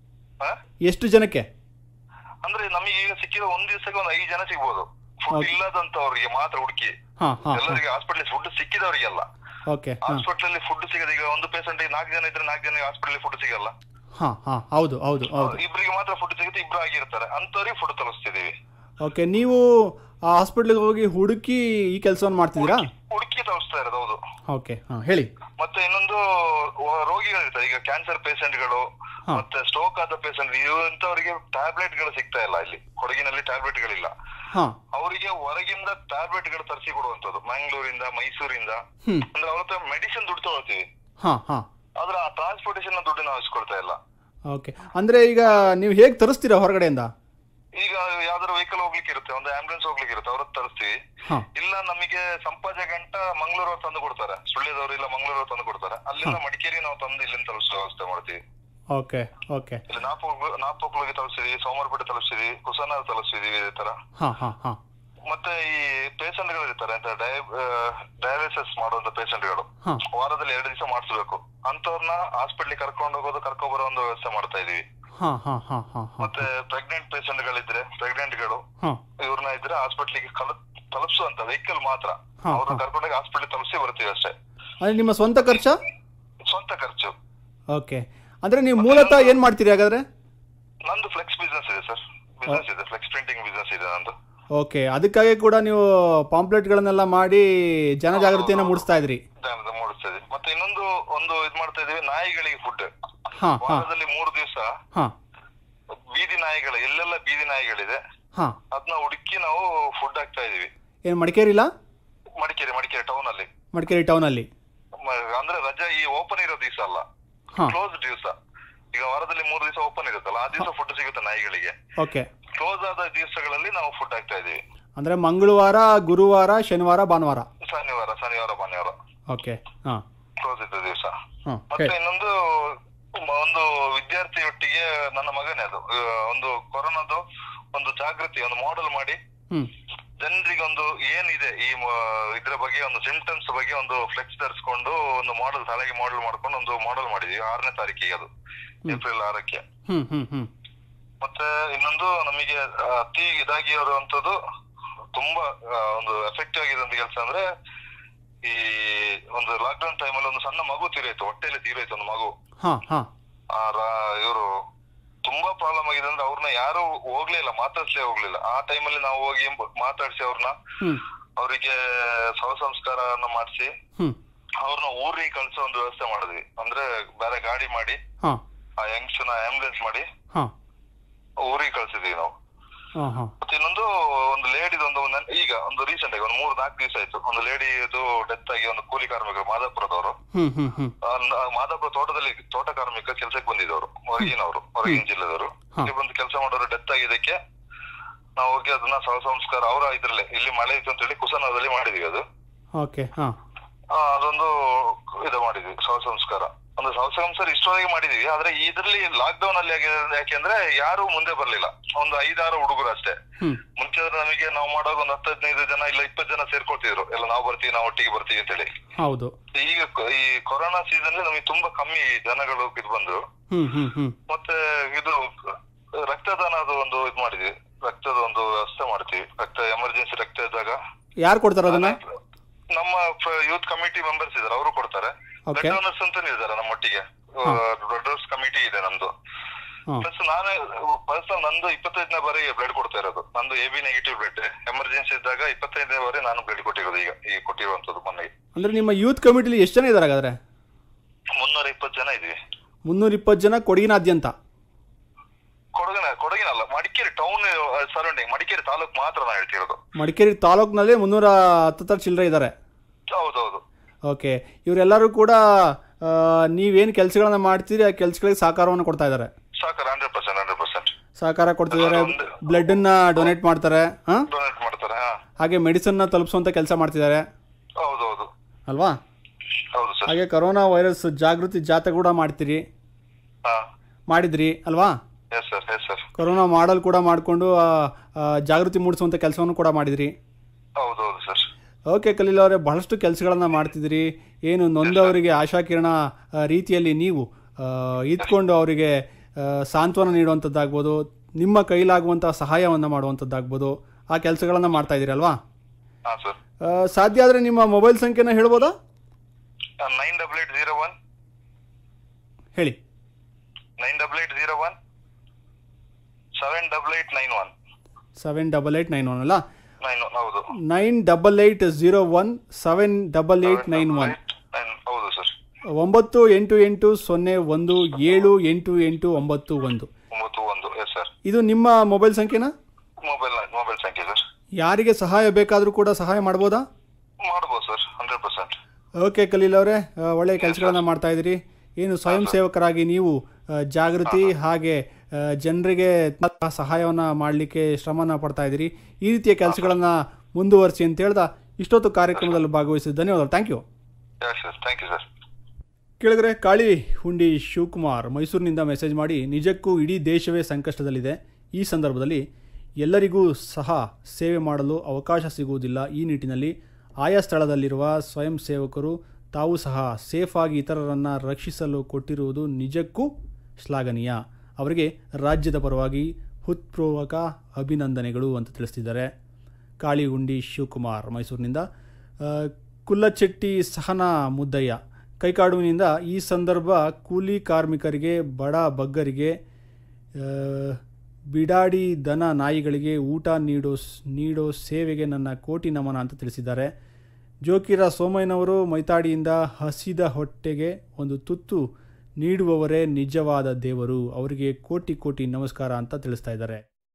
ಆ? ಎಷ್ಟು ಜನಕ್ಕೆ ಅಂದ್ರೆ ನಮಗೆ ಈಗ ಸಿಕ್ಕಿದ ಒಂದ್ ದಿವಸಕ್ಕೆ ಒಂದು ಐದು ಜನ ಸಿಗ್ಬೋದು ಫುಡ್ Okay. ಇಲ್ಲದಂತವ್ರಿಗೆ ಮಾತ್ರ ಹುಡುಕಿ ಹಾಂ ಹಾಂ ಎಲ್ಲರಿಗೆ ಹಾಸ್ಪಿಟಲ್ ಫುಡ್ ಸಿಕ್ಕಿದವರಿಗೆಲ್ಲ ಓಕೆ ಹಾಂ ಹಾಸ್ಪಿಟಲ್ ಅಲ್ಲಿ ಫುಡ್ ಸಿಗದ ಈಗ ಒಂದು ಪೇಷಂಟ್ ನಾಲ್ಕು ಜನ ಇದ್ರೆ ನಾಲ್ಕು ಜನ ಹಾಸ್ಪಿಟಲ್ ಫುಡ್ ಸಿಗಲ್ಲ ಹಾಂ ಹಾಂ ಹೌದು ಹೌದು ಹೌದು ಇಬ್ಬರಿಗೆ ಮಾತ್ರ ಫುಡ್ ಸಿಗುತ್ತೆ ಇಬ್ರು ಆಗಿರ್ತಾರೆ ಅಂತವ್ರಿಗೆ ಫುಡ್ ತಲುಪಿಸ್ತಿದೀವಿ ಓಕೆ ನೀವು ಆ ಹಾಸ್ಪಿಟ್ಲಿಗೆ ಹೋಗಿ ಹುಡುಕಿ ಈ ಕೆಲಸವನ್ನು ಮಾಡ್ತಿದ್ದೀರಾ ಹುಡುಕಿ ತಲುಪಿಸ್ತಾ ಇರೋದು ಹೌದು ಓಕೆ ಹಾಂ ಹೇಳಿ ಮತ್ತೆ ಇನ್ನೊಂದು ವ- ರೋಗಿಗಳಿರ್ತಾರೆ ಈಗ ಕ್ಯಾನ್ಸರ್ ಪೇಷಂಟ್ಗಳು ಹಾ. ಮತ್ತೆ ಸ್ಟ್ರೋಕ್ ಆದ ಪೇಷಂಟ್ ಇಂಥವರಿಗೆ ಟ್ಯಾಬ್ಲೆಟ್ ಗಳು ಸಿಗ್ತಾ ಇಲ್ಲ ಇಲ್ಲಿ ಕೊಡಗಿನಲ್ಲಿ ಟ್ಯಾಬ್ಲೆಟ್ ಗಳಿಲ್ಲ ಹಾಂ ಅವರಿಗೆ ಹೊರಗಿಂದ ಟ್ಯಾಬ್ಲೆಟ್ ಗಳು ತರಿಸಿ ಕೊಡುವಂತದ್ದು ಮಂಗಳೂರಿಂದ ಮೈಸೂರಿಂದ ಹ್ಞೂ ಅಂದ್ರೆ ಅವ್ರ ಹತ್ರ ಮೆಡಿಸಿನ್ ದುಡ್ಡು ತಗೊಳ್ತೀವಿ ಹಾಂ ಹಾಂ ಆದ್ರೆ ಆ ಟ್ರಾನ್ಸ್ಪೋರ್ಟೇಷನ್ ದುಡ್ಡು ನಾವು ಇಸ್ಕೊಳ್ತಾ ಇಲ್ಲ ಓಕೆ ಅಂದರೆ ಈಗ ನೀವು ಹೇಗೆ ತರಿಸ್ತೀರಾ ಹೊರಗಡೆಯಿಂದ ಈಗ ಯಾವ್ದಾದ್ರು ವೆಹಿಕಲ್ ಹೋಗ್ಲಿಕ್ಕೆ ಇರುತ್ತೆ ಒಂದು ಆಂಬುಲೆನ್ಸ್ ಹೋಗ್ಲಿಕ್ಕೆ ಇರುತ್ತೆ ಅವ್ರದ್ದು ತರಿಸ್ತೀವಿ ಹಾಂ ಇಲ್ಲ ನಮಗೆ ಸಂಪಾಜೆ ಗಂಟ ಮಂಗಳೂರು ಅವ್ರು ತಂದು ಕೊಡ್ತಾರೆ ಸುಳ್ಯದವರು ಇಲ್ಲ ಮಂಗಳೂರು ತಂದು ಕೊಡ್ತಾರೆ ಅಲ್ಲಿಂದ ಮಡಿಕೇರಿ ನಾವು ತಂದು ಇಲ್ಲಿಂದ ತಲುಪಿಸೋ ವ್ಯವಸ್ಥೆ ಮಾಡ್ತೀವಿ ಓಕೆ ಓಕೆ ಇಲ್ಲಿ ನಾಪೋಕ್ ನಾಪೋಕ್ಲಿಗೆ ತಲುಪಿಸಿದೀವಿ ಸೋಮವಾರಪೇಟೆ ತಲುಪಿಸಿದೀವಿ ಕುಸನಾರ್ ತಲುಪಿಸಿದೀವಿ ಇದೇ ತರ ಹಾಂ ಹಾಂ ಹಾಂ ಮತ್ತೆ ಈ ಪೇಷಂಟ್ ಗಳು ಇರ್ತಾರೆ ಅಂತ ಡಯಾಲಿಸಿಸ್ ಮಾಡುವಂತ ಪೇಷಂಟ್ ಗಳು ಹಾಂ ವಾರದಲ್ಲಿ ಎರಡು ದಿವಸ ಮಾಡಿಸ್ಬೇಕು ಅಂತವ್ರನ್ನ ಹಾಸ್ಪಿಟ್ಲಿಗೆ ಕರ್ಕೊಂಡು ಹೋಗೋದು ಕರ್ಕೊಂಡ್ ಬರೋ ಒಂದು ವ್ಯವಸ್ಥೆ ಮಾಡ್ತಾ ಇದೀವಿ ಹಾಂ ಹಾಂ ಹಾಂ ಹಾಂ ಹಾಂ ಮತ್ತೆ ಪ್ರೆಗ್ನೆಂಟ್ ಪೇಷಂಟ್ ಗಳಿದ್ರೆ ಪ್ರೆಗ್ನೆಂಟ್ ಗಳು ಹಾಂ ಇವ್ರನ್ನ ಇದ್ರೆ ಹಾಸ್ಪಿಟ್ಲಿಗೆ ತಲುಪಿಸುವಂತ ವೆಹಿಕಲ್ ಮಾತ್ರ ಹಾ, ಅವ್ರನ್ನ ಹಾ. ಕರ್ಕೊಂಡೋಗಿ ಹಾಸ್ಪಿಟ್ಲಿಗೆ ತಲುಪಿಸಿ ಬರ್ತೀವಿ ಅಷ್ಟೇ ಅಂದರೆ ನಿಮ್ಮ ಸ್ವಂತ ಖರ್ಚಾ ಸ್ವಂತ ಖರ್ಚು ಓಕೆ ಅಂದರೆ ನೀವು ಮೂಲತಃ ಏನು ಮಾಡ್ತೀರಿ ಹಾಗಾದರೆ ನಂದು ಫ್ಲೆಕ್ಸ್ ಬಿಸ್ನೆಸ್ ಇದೆ ಸರ್ ಬಿಸ್ನೆಸ್ ಇದೆ ಫ್ಲೆಕ್ಸ್ ಪ್ರಿಂಟಿಂಗ್ ಬಿಸ್ನೆಸ್ ಇದೆ ನಂದು ಓಕೆ ಅದಕ್ಕಾಗಿ ಕೂಡ ನೀವು ಪಾಂಪ್ಲೆಟ್ಗಳನ್ನೆಲ್ಲ ಮಾಡಿ ಜನಜಾಗೃತಿಯನ್ನು ಮೂಡಿಸ್ತಾ ಇದ್ರಿ ಜ್ಞಾನದ ಮೂಡಿಸ್ತದೆ ಮತ್ತೆ ಇನ್ನೊಂದು ಒಂದು ಇದ್ ಮಾಡ್ತಾ ಇದೀವಿ ನಾಯಿಗಳಿಗೆ ಫುಡ್ ಹಾಂ ಹಾಂ ವಾರದಲ್ಲಿ ಮೂರು ದಿವಸ ಹಾಂ ಬೀದಿ ನಾಯಿಗಳು ಎಲ್ಲೆಲ್ಲ ಬೀದಿ ನಾಯಿಗಳಿದೆ ಹಾಂ ಅದನ್ನ ಹುಡುಕಿ ನಾವು ಫುಡ್ ಹಾಕ್ತಾ ಇದೀವಿ ಏನು ಮಡಿಕೇರಿಲ್ಲ ಮಡಿಕೇರಿ ಮಡಿಕೇರಿ ಟೌನ್ ಅಲ್ಲಿ ಮಡಿಕೇರಿ ಟೌನಲ್ಲಿ ಮ- ಅಂದ್ರೆ ರಜಾ ಈ ಓಪನ್ ಇರೋ ದಿವಸ ಅಲ್ಲ ಹಾಂ ಕ್ಲೋಸ್ ದಿವಸ ಈಗ ವಾರದಲ್ಲಿ ಮೂರು ದಿವಸ ಓಪನ್ ಇರುತ್ತಲ್ಲ ಆ ದಿವಸ ಫುಡ್ ಸಿಗುತ್ತೆ ನಾಯಿಗಳಿಗೆ ಓಕೆ ಕ್ಲೋಸ್ ಆದ ದಿವಸಗಳಲ್ಲಿ ನಾವು ಫುಡ್ ಹಾಕ್ತಾ ಇದೀವಿ ಅಂದರೆ ಮಂಗಳವಾರ ಗುರುವಾರ ಶನಿವಾರ ಭಾನುವಾರ ಶನಿವಾರ ಶನಿವಾರ ಭಾನುವಾರ ಓಕೆ ಹಾಂ ಕ್ಲೋಸ್ ಇದ್ದ ದಿವಸ ಹಾಂ ಮತ್ತೆ ಹೇಳಿ ಇನ್ನೊಂದು ಮ- ಒಂದು ವಿದ್ಯಾರ್ಥಿಯೊಟ್ಟಿಗೆ ನನ್ನ ಮಗನೇ ಅದು ಆ, ಒಂದು ಕೊರೋನಾದು ಒಂದು ಜಾಗೃತಿ ಒಂದು ಮಾಡೆಲ್ ಮಾಡಿ ಹ್ಞೂ ಜನರಿಗೆ ಒಂದು ಏನಿದೆ ಈ ಮ- ಇದ್ರ ಬಗ್ಗೆ ಒಂದು ಸಿಂಪ್ಟಮ್ಸ್ ಬಗ್ಗೆ ಒಂದು ಫ್ಲೆಕ್ಸ್ ಧರಿಸ್ಕೊಂಡು ಒಂದು ಮಾಡೆಲ್ ತಲೆಗೆ ಮಾಡೆಲ್ ಮಾಡ್ಕೊಂಡು ಒಂದು ಮಾಡೆಲ್ ಮಾಡಿದ್ವಿ ಆರನೇ ತಾರೀಕಿಗೆ ಅದು ಏಪ್ರಿಲ್ ಆರಕ್ಕೆ ಹ್ಞೂ ಹ್ಞೂ ಹ್ಞೂ ಮತ್ತೆ ಇನ್ನೊಂದು ನಮಗೆ ಆ, ಅತಿ ಇದಾಗಿ ಇರುವಂತದ್ದು ತುಂಬಾ ಆ, ಒಂದು ಎಫೆಕ್ಟಿವ್ ಆಗಿರುವಂತ ಕೆಲಸ ಅಂದ್ರೆ ಈ ಒಂದು ಲಾಕ್ಡೌನ್ ಟೈಮಲ್ಲಿ ಒಂದು ಸಣ್ಣ ಮಗು ತೀರೋಯ್ತು ಹೊಟ್ಟೆಯಲ್ಲಿ ತೀರೋಯ್ತು ಒಂದು ಮಗು ಹಾಂ ಹಾಂ ಇವರು ತುಂಬಾ ಪ್ರಾಬ್ಲಮ್ ಆಗಿದೆ ಅಂದ್ರೆ ಅವ್ರನ್ನ ಯಾರು ಹೋಗ್ಲೇ ಇಲ್ಲ ಮಾತಾಡ್ಸಲೇ ಹೋಗ್ಲಿಲ್ಲ ಆ ಟೈಮಲ್ಲಿ ನಾವು ಹೋಗಿ ಮಾತಾಡ್ಸಿ ಅವ್ರನ್ನ ಹ್ಞೂ ಅವರಿಗೆ ಶವ ಸಂಸ್ಕಾರವನ್ನ ಮಾಡಿಸಿ ಹ್ಞೂ ಅವ್ರನ್ನ ಊರಿಗೆ ಕಳ್ಸೋ ಒಂದು ವ್ಯವಸ್ಥೆ ಮಾಡಿದ್ವಿ ಅಂದ್ರೆ ಬೇರೆ ಗಾಡಿ ಮಾಡಿ ಹಾಂ ಆ ಯಂಗ್ಸ್ ನ ಆಂಬುಲೆನ್ಸ್ ಮಾಡಿ ಹಾಂ ಊರಿಗೆ ಕಳ್ಸಿದ್ವಿ ನಾವು ಹಾಂ ಹಾಂ ಮತ್ತೆ ಇನ್ನೊಂದು ಒಂದು ಲೇಡಿದು ಒಂದು ನನ್- ಈಗ ಒಂದು ರೀಸೆಂಟ್ ಆಗಿ ಒಂದು ಮೂರ್ ನಾಲ್ಕು ದಿವಸ ಆಯ್ತು ಒಂದು ಲೇಡಿದು ಡೆತ್ ಆಗಿ ಒಂದು ಕೂಲಿ ಕಾರ್ಮಿಕರು ಮಾದಾಪುರದವರು ಹ್ಞೂ ಹ್ಞೂ ಹ್ಞೂ ಆ, ನ- ಮಾದಾಪುರ ತೋಟದಲ್ಲಿ ತೋಟ ಕಾರ್ಮಿಕ ಕೆಲಸಕ್ಕೆ ಬಂದಿದ್ದವರು ಹೊರಗಿನವರು ಹೊರಗಿನ ಜಿಲ್ಲೆದವರು ಹಾ. ಇಲ್ಲಿ ಬಂದು ಕೆಲಸ ಮಾಡೋರು ಡೆತ್ ಆಗಿದ್ದಕ್ಕೆ ನಾವು ಹೋಗಿ ಅದನ್ನ ಶವ ಸಂಸ್ಕಾರ ಅವರ ಇದ್ರಲ್ಲೇ ಇಲ್ಲಿ ಮಳೆ ಇತ್ತು ಅಂತ ಹೇಳಿ ಕುಸನದಲ್ಲಿ ಮಾಡಿದ್ವಿ ಅದು ಓಕೆ ಹಾಂ ಆ, ಅದೊಂದು ಇದು ಮಾಡಿದ್ವಿ ಶವ ಸಂಸ್ಕಾರ ಒಂದು ಶವ ಸಂಸ್ಕಾರ ಇಷ್ಟೊಳಗೆ ಮಾಡಿದೀವಿ ಆದ್ರೆ ಇದ್ರಲ್ಲಿ ಲಾಕ್ ಡೌನ್ ಅಲ್ಲಿ ಆಗಿದೆ ಯಾಕೆಂದ್ರೆ ಯಾರು ಮುಂದೆ ಬರ್ಲಿಲ್ಲ ಒಂದು ಐದಾರು ಹುಡುಗರು ಅಷ್ಟೇ ಹ್ಞೂ ಮುಂಚೆ ಆದ್ರೆ ನಮಗೆ ನಾವು ಮಾಡುವಾಗ ಒಂದು ಹತ್ತು ಹದಿನೈದು ಜನ ಇಲ್ಲ ಇಪ್ಪತ್ತು ಜನ ಸೇರ್ಕೊಳ್ತಿದ್ರು ಎಲ್ಲ ನಾವು ಬರ್ತೀವಿ ನಾವು ಒಟ್ಟಿಗೆ ಬರ್ತೀವಿ ಅಂತ ಹೇಳಿ ಹೌದು ಈಗ ಕ- ಈ ಕೊರೋನಾ ಸೀಸನ್ ನಮಗೆ ತುಂಬಾ ಕಮ್ಮಿ ಜನಗಳು ಇದು ಬಂದ್ರು ಹ್ಞೂ ಹ್ಞೂ ಹ್ಞೂ ಮತ್ತೆ ಇದು ರಕ್ತದಾನದ ಒಂದು ಇದು ಮಾಡಿದ್ವಿ ರಕ್ತದ ಒಂದು ವ್ಯವಸ್ಥೆ ಮಾಡ್ತೀವಿ ರಕ್ತ ಎಮರ್ಜೆನ್ಸಿ ರಕ್ತ ಇದ್ದಾಗ ಯಾರು ಕೊಡ್ತಾರೆ ಅದನ್ನು ನಮ್ಮ ಯೂತ್ ಕಮಿಟಿ ಮೆಂಬರ್ಸ್ ಇದಾರೆ ಅವರು ಕೊಡ್ತಾರೆ Okay. ಬ್ಲಡ್ ಡೋನರ್ಸ್ ಅಂತ ಇದ್ದಾರೆ ನಮ್ಮೊಟ್ಟಿಗೆ ಬ್ಲಡ್ ಡೋನರ್ಸ್ ಕಮಿಟಿ ಇದೆ ನಮ್ದು ಹಾಂ ಪ್ಲಸ್ ನಾನೇ ಪರ್ಸನಲ್ ನಂದು ಇಪ್ಪತ್ತೈದನೇ ಬಾರಿ ಬ್ಲಡ್ ಕೊಡ್ತಾ ಇರೋದು ನಂದು A B negative blood emergency ಇದ್ದಾಗ ಇಪ್ಪತ್ತೈದನೇ ಬಾರಿ ನಾನು ಬ್ಲಡ್ ಕೊಟ್ಟಿರೋದು ಈಗ ಈಗ ಕೊಟ್ಟಿರುವಂತದ್ದು ಮೊನ್ನೆ ಅಂದರೆ ನಿಮ್ಮ ಯೂತ್ ಕಮಿಟಿಲಿ ಎಷ್ಟು ಜನ ಇದ್ದಾರೆ ಹಾಗಾದರೆ ಮುನ್ನೂರ ಇಪ್ಪತ್ತು ಜನ ಇದೀವಿ ಮುನ್ನೂರ ಇಪ್ಪತ್ತು ಜನ ಕೊಡಗಿನಾದ್ಯಂತ ಕೊಡಗಿನ ಕೊಡಗಿನಲ್ಲ ಮಡಿಕೇರಿ ಟೌನ್ ಸರೌಂಡಿಂಗ್ ಮಡಿಕೇರಿ ಮಡಿಕೇರಿ ತಾಲೂಕ್ ಮಾತ್ರ ನಾ ಹೇಳ್ತಿರೋದು ಮಡಿಕೇರಿ ತಾಲೂಕಿನಲ್ಲಿ ಮುನ್ನೂರ ಹತ್ತತ್ತರ ಚಿಲ್ಲರೆ ಇದ್ದಾರೆ ಹೌದೌದು ಓಕೆ ಇವರೆಲ್ಲರೂ ಕೂಡ ಆ, ನೀವೇನು ಕೆಲಸಗಳನ್ನ ಮಾಡ್ತೀರಿ ಆ ಕೆಲಸಗಳಿಗೆ ಸಹಕಾರವನ್ನು ಕೊಡ್ತಾ ಇದ್ದಾರೆ ಸಾಕಾರ ಹಂಡ್ರೆಡ್ ಪರ್ಸೆಂಟ್ ಹಂಡ್ರೆಡ್ ಪರ್ಸೆಂಟ್ ಸಹಕಾರ ಕೊಡ್ತಿದ್ದಾರೆ ಒಂದು- ಬ್ಲಡ್ಡನ್ನ ಡೊನೇಟ್ ಮಾಡ್ತಾರೆ ಹಾಂ ಡೊನೇಟ್ ಮಾಡ್ತಾರೆ ಹಾ ಹಾಗೆ ಮೆಡಿಸನ್ನ ತಲುಪಿಸುವಂಥ ಕೆಲಸ ಮಾಡ್ತಿದ್ದಾರೆ ಹೌದೌದು ಅಲ್ವಾ ಹೌದು ಸರ್ ಹಾಗೆ ಕರೋನಾ ವೈರಸ್ ಜಾಗೃತಿ ಜಾಥಾ ಕೂಡ ಮಾಡ್ತೀರಿ ಹಾ ಮಾಡಿದ್ರಿ ಅಲ್ವಾ yes sir yes sir corona ಮಾಡಲ್ ಕೂಡ ಮಾಡಿಕೊಂಡು ಜಾಗೃತಿ ಮೂಡಿಸುವಂಥ ಕೆಲಸವನ್ನು ಕೂಡ ಮಾಡಿದ್ರಿ ಹೌದೌದು ಸರ್ ಓಕೆ ಕಲೀಲ್ ಅವರೇ ಬಹಳಷ್ಟು ಕೆಲಸಗಳನ್ನು ಮಾಡ್ತಿದ್ದೀರಿ ಏನು ನೊಂದವರಿಗೆ ಆಶಾಕಿರಣ ಆ, ರೀತಿಯಲ್ಲಿ ನೀವು ಆ, ಇದ್ಕೊಂಡು ಅವರಿಗೆ ಆ, ಸಾಂತ್ವನ ನೀಡುವಂಥದ್ದಾಗ್ಬೋದು ನಿಮ್ಮ ಕೈಲಾಗುವಂಥ ಸಹಾಯವನ್ನು ಮಾಡುವಂಥದ್ದಾಗ್ಬೋದು ಆ ಕೆಲಸಗಳನ್ನು ಮಾಡ್ತಾ ಇದ್ದೀರಿ ಅಲ್ವಾ ಹಾ ಸರ್ ಆ, ಸಾಧ್ಯ ಆದರೆ ನಿಮ್ಮ ಮೊಬೈಲ್ ಸಂಖ್ಯೆನ ಹೇಳ್ಬೋದಾ nine double eight zero one ಹೇಳಿ nine double eight zero one seven double eight nine one seven double eight nine one ಅಲ್ಲ ನೈನ್ ಒನ್ ಹೌದು nine double eight zero one seven double eight nine one nine ಹೌದು sir ಒಂಬತ್ತು ಎಂಟು ಎಂಟು ಸೊನ್ನೆ ಒಂದು ಏಳು ಎಂಟು ಎಂಟು ಒಂಬತ್ತು ಒಂದು ಒಂಬತ್ತು ಒಂದು ಎಸ್ ಸರ್ ಇದು ನಿಮ್ಮ ಮೊಬೈಲ್ ಸಂಖ್ಯೆನಾ ಮೊಬೈಲ್ ಮೊಬೈಲ್ ಸಂಖ್ಯೆ ಸರ್ ಯಾರಿಗೆ ಸಹಾಯ ಬೇಕಾದರೂ ಕೂಡ ಸಹಾಯ ಮಾಡ್ಬೋದಾ ಮಾಡ್ಬೋದು sir hundred percent okay Khaleel ಅವರೇ ಆ, ಒಳ್ಳೆಯ ಕೆಲಸಗಳನ್ನು ಮಾಡ್ತಾ ಇದ್ದೀರಿ ಏನು ಸ್ವಯಂ ಸೇವಕರಾಗಿ ನೀವು ಆ, ಜಾಗೃತಿ ಹಾಗೆ ಆ, ಜನರಿಗೆ ಸಹಾಯವನ್ನು ಮಾಡಲಿಕ್ಕೆ ಶ್ರಮನ ಪಡ್ತಾ ಇದ್ದೀರಿ ಈ ರೀತಿಯ ಕೆಲಸಗಳನ್ನು ಮುಂದುವರಿಸಿ ಅಂತ ಹೇಳ್ದ ಇಷ್ಟೊತ್ತು ಕಾರ್ಯಕ್ರಮದಲ್ಲಿ ಭಾಗವಹಿಸಿದ ಧನ್ಯವಾದಗಳು thank you yes sir thank you sir ಕೇಳಿದ್ರೆ ಕಾಳಿ ಹುಂಡಿ ಶಿವಕುಮಾರ್ ಮೈಸೂರಿನಿಂದ ಮೆಸೇಜ್ ಮಾಡಿ ನಿಜಕ್ಕೂ ಇಡೀ ದೇಶವೇ ಸಂಕಷ್ಟದಲ್ಲಿದೆ ಈ ಸಂದರ್ಭದಲ್ಲಿ ಎಲ್ಲರಿಗೂ ಸಹ ಸೇವೆ ಮಾಡಲು ಅವಕಾಶ ಸಿಗುವುದಿಲ್ಲ ಈ ನಿಟ್ಟಿನಲ್ಲಿ ಆಯಾ ಸ್ಥಳದಲ್ಲಿರುವ ಸ್ವಯಂ ಸೇವಕರು ತಾವು ಸಹ ಸೇಫಾಗಿ ಇತರರನ್ನು ರಕ್ಷಿಸಲು ಕೊಟ್ಟಿರುವುದು ನಿಜಕ್ಕೂ ಶ್ಲಾಘನೀಯ ಅವರಿಗೆ ರಾಜ್ಯದ ಪರವಾಗಿ ಹೃತ್ಪೂರ್ವಕ ಅಭಿನಂದನೆಗಳು ಅಂತ ತಿಳಿಸ್ತಿದ್ದಾರೆ ಕಾಳಿಗುಂಡಿ ಶಿವಕುಮಾರ್ ಮೈಸೂರಿನಿಂದ ಆ, ಕುಲ್ಲಚೆಟ್ಟಿ ಸಹನಾ ಮುದ್ದಯ್ಯ ಕೈಕಾಡುವಿನಿಂದ ಈ ಸಂದರ್ಭ ಕೂಲಿ ಕಾರ್ಮಿಕರಿಗೆ ಬಡ ಬಗ್ಗರಿಗೆ ಆ, ಬಿಡಾಡಿ ದನ ನಾಯಿಗಳಿಗೆ ಊಟ ನೀಡೋ ನೀಡೋ ಸೇವೆಗೆ ನನ್ನ ಕೋಟಿ ನಮನ ಅಂತ ತಿಳಿಸಿದ್ದಾರೆ ಜೋಕಿರ ಸೋಮಯ್ಯನವರು ಮೈತಾಡಿಯಿಂದ ಹಸಿದ ಹೊಟ್ಟೆಗೆ ಒಂದು ತುತ್ತು ನೀಡುವವರೇ ನಿಜವಾದ ದೇವರು ಅವರಿಗೆ ಕೋಟಿ ಕೋಟಿ ನಮಸ್ಕಾರ ಅಂತ ತಿಳಿಸ್ತಾ ಇದ್ದಾರೆ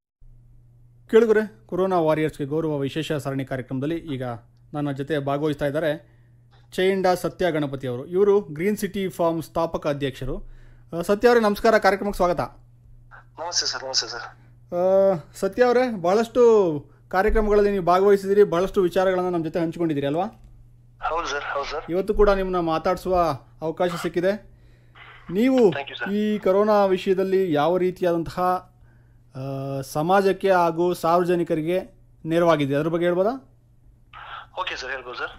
ಕೇಳಿದ್ರೆ ಕೊರೋನಾ ವಾರಿಯರ್ಸ್ಗೆ ಗೌರವ ವಿಶೇಷ ಸರಣಿ ಕಾರ್ಯಕ್ರಮದಲ್ಲಿ ಈಗ ನನ್ನ ಜೊತೆ ಭಾಗವಹಿಸ್ತಾ ಇದ್ದಾರೆ ಚೈಂಡ ಸತ್ಯ ಗಣಪತಿ ಅವರು ಇವರು ಗ್ರೀನ್ ಸಿಟಿ ಫಾರ್ಮ್ ಸ್ಥಾಪಕ ಅಧ್ಯಕ್ಷರು ಆ, ಸತ್ಯ ಅವರೇ ನಮಸ್ಕಾರ ಕಾರ್ಯಕ್ರಮಕ್ಕೆ ಸ್ವಾಗತ ನಮಸ್ತೆ ಸರ್ ನಮಸ್ತೆ ಸರ್ ಆ, ಸತ್ಯ ಅವರೇ ಬಹಳಷ್ಟು ಕಾರ್ಯಕ್ರಮಗಳಲ್ಲಿ ನೀವು ಭಾಗವಹಿಸಿದಿರಿ ಬಹಳಷ್ಟು ವಿಚಾರಗಳನ್ನು ನಮ್ಮ ಜೊತೆ ಹಂಚಿಕೊಂಡಿದ್ದೀರಿ ಅಲ್ವಾ ಹೌದು ಸರ್ ಹೌದು ಸರ್ ಇವತ್ತು ಕೂಡ ನಿಮ್ಮನ್ನ ಮಾತಾಡಿಸುವ ಅವಕಾಶ ಸಿಕ್ಕಿದೆ ನೀವು Thank you, sir. ಈ ಕರೋನಾ ವಿಷಯದಲ್ಲಿ ಯಾವ ರೀತಿಯಾದಂತಹ ಆ, ಸಮಾಜಕ್ಕೆ ಹಾಗೂ ಸಾರ್ವಜನಿಕರಿಗೆ ನೆರವಾಗಿದೆ ಅದ್ರ ಬಗ್ಗೆ ಹೇಳ್ಬೋದಾ ಓಕೆ ಸರ್ ಹೇಳ್ಬೋದು ಸರ್